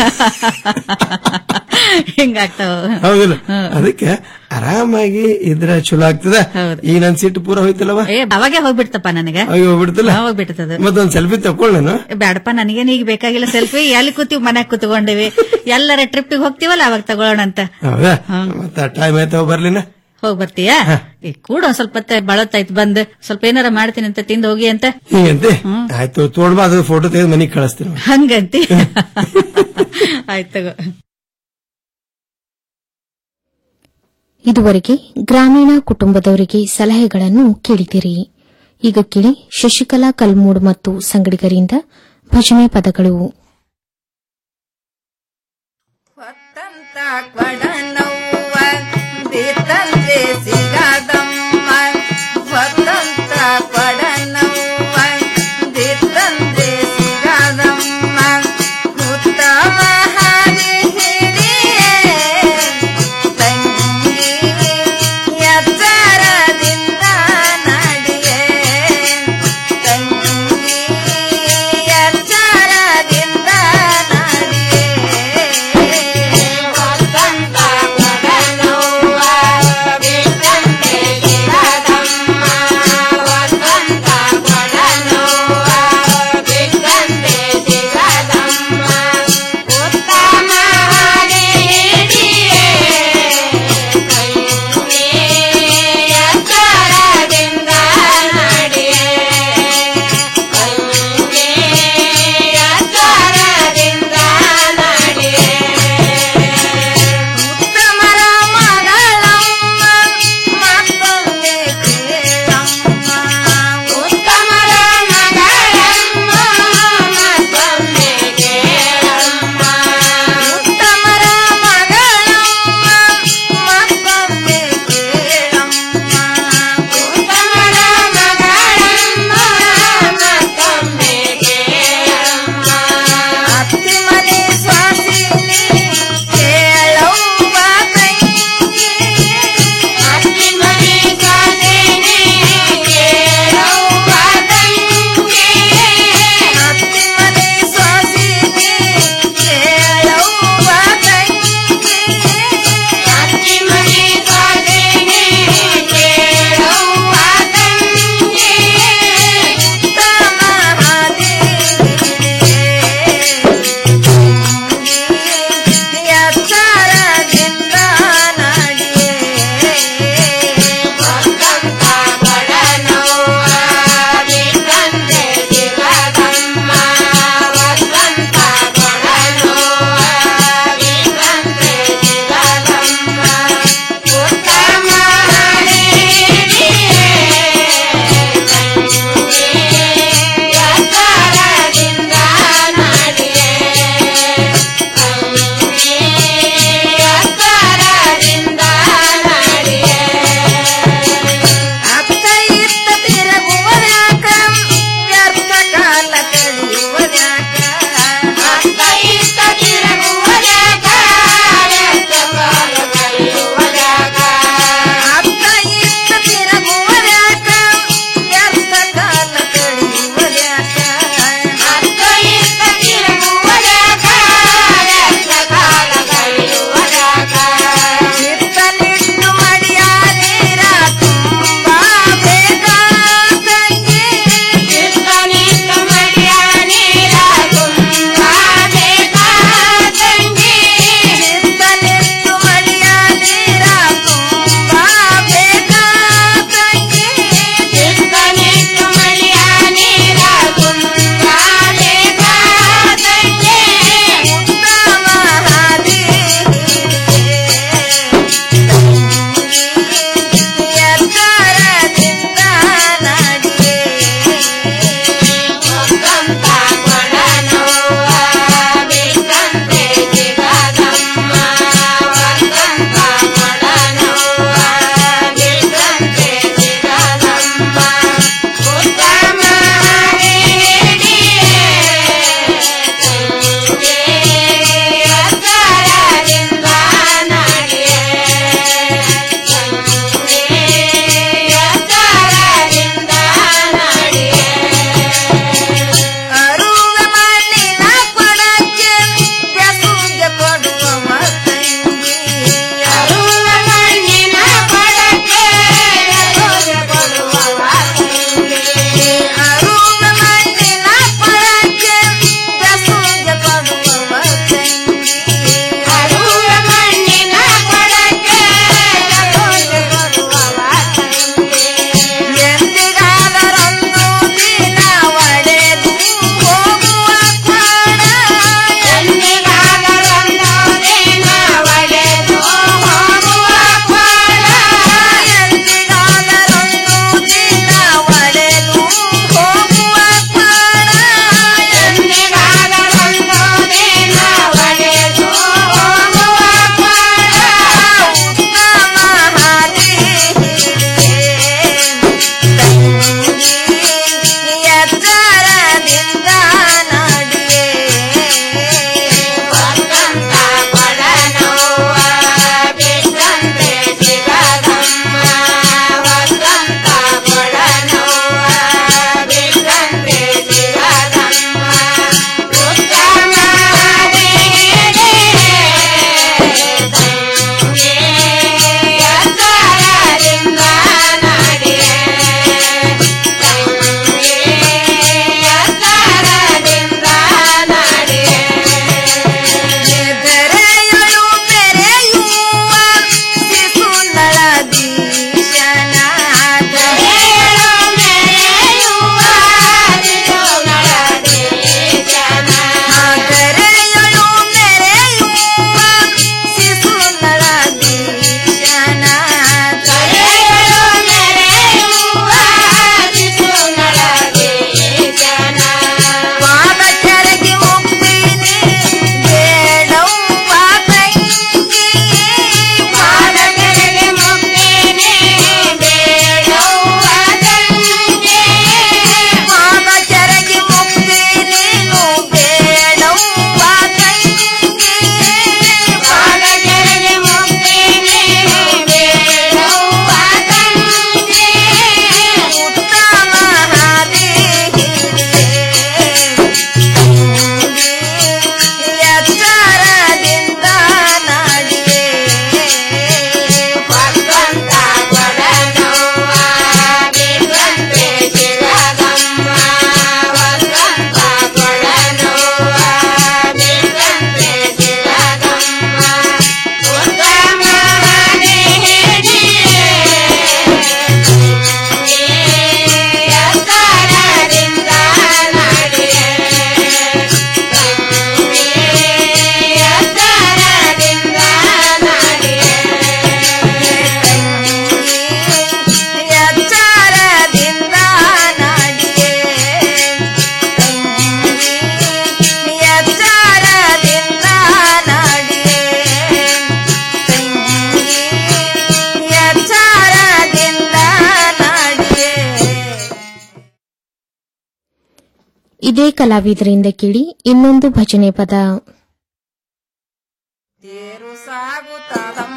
ಹಿಂಗಾಗ್ತಾವ ಹೌದಿಲ್ಲ ಅದಕ್ಕೆ ಆರಾಮಾಗಿ ಇದ್ರ ಚಲೋ ಆಗ್ತದ ಈಗ ನನ್ ಸಿಟ್ಟು ಪೂರ ಹೋಯ್ತಲ್ಲವ ಏ ಅವಾಗೆ ಹೋಗ್ಬಿಡ್ತಪ್ಪ ನನಗೆ ಅಯ್ಯೋ ಹೋಗ್ಬಿಡ್ತಲ್ಲ ಹೋಗ್ಬಿಡ್ತದ ಮತ್ತೊಂದ್ ಸೆಲ್ಫಿ ತಕೊಳ್ಳ ನಾನು ಬೇಡಪ್ಪ ನನಗೇನು ಈಗ ಬೇಕಾಗಿಲ್ಲ ಸೆಲ್ಫಿ ಎಲ್ಲಿ ಕೂತೀವಿ ಮನ್ಯಾಗ ಕೂತ್ಕೊಂಡಿವಿ ಎಲ್ಲರ ಟ್ರಿಪ್ಪಿಗೆ ಹೋಗ್ತೀವಲ್ಲ ಅವಾಗ ತಗೊಳ್ಳೋಣ ಅಂತ ಹೌದಾ ಮತ್ತ ಟೈಮ್ ಆಯ್ತವ ಬರ್ಲಿನ ಹೋಗ್ ಬರ್ತೀಯಾ ಏ, ಕೂಡ ಒಂದ್ ಸ್ವಲ್ಪ ಹೊತ್ತು ಬಳತ್ತಾಯ್ತು ಬಂದ್ ಸ್ವಲ್ಪ ಏನಾರ ಮಾಡ್ತೀನಿ ಅಂತ ತಿಂದು ಹೋಗಿ ಅಂತ ಹೀಗಂತೆ ಆಯ್ತು ತೋಡ್ಬಾ ಅದು ಫೋಟೋ ತೆಗೆದು ಮನೆಗೆ ಕಳಿಸ್ತೀನಿ ಹಂಗಂತಿ ಆಯ್ತು ತಗೋ ಇದುವರೆಗೆ ಗ್ರಾಮೀಣ ಕುಟುಂಬದವರಿಗೆ ಸಲಹೆಗಳನ್ನು ಕೇಳಿದಿರಿ ಈಗ ಕೇಳಿ ಶಶಿಕಲಾ ಕಲ್ಮೂಡ್ ಮತ್ತು ಸಂಗಡಿಗರಿಂದ ಭಜನೆ ಪದಗಳು ಕೊಡನೌ ಇದೇ ಕಲಾವಿದರಿಂದ ಕೇಳಿ ಇನ್ನೊಂದು ಭಜನೆ ಪದ ಸಾಗುತ್ತದಮ್ಮ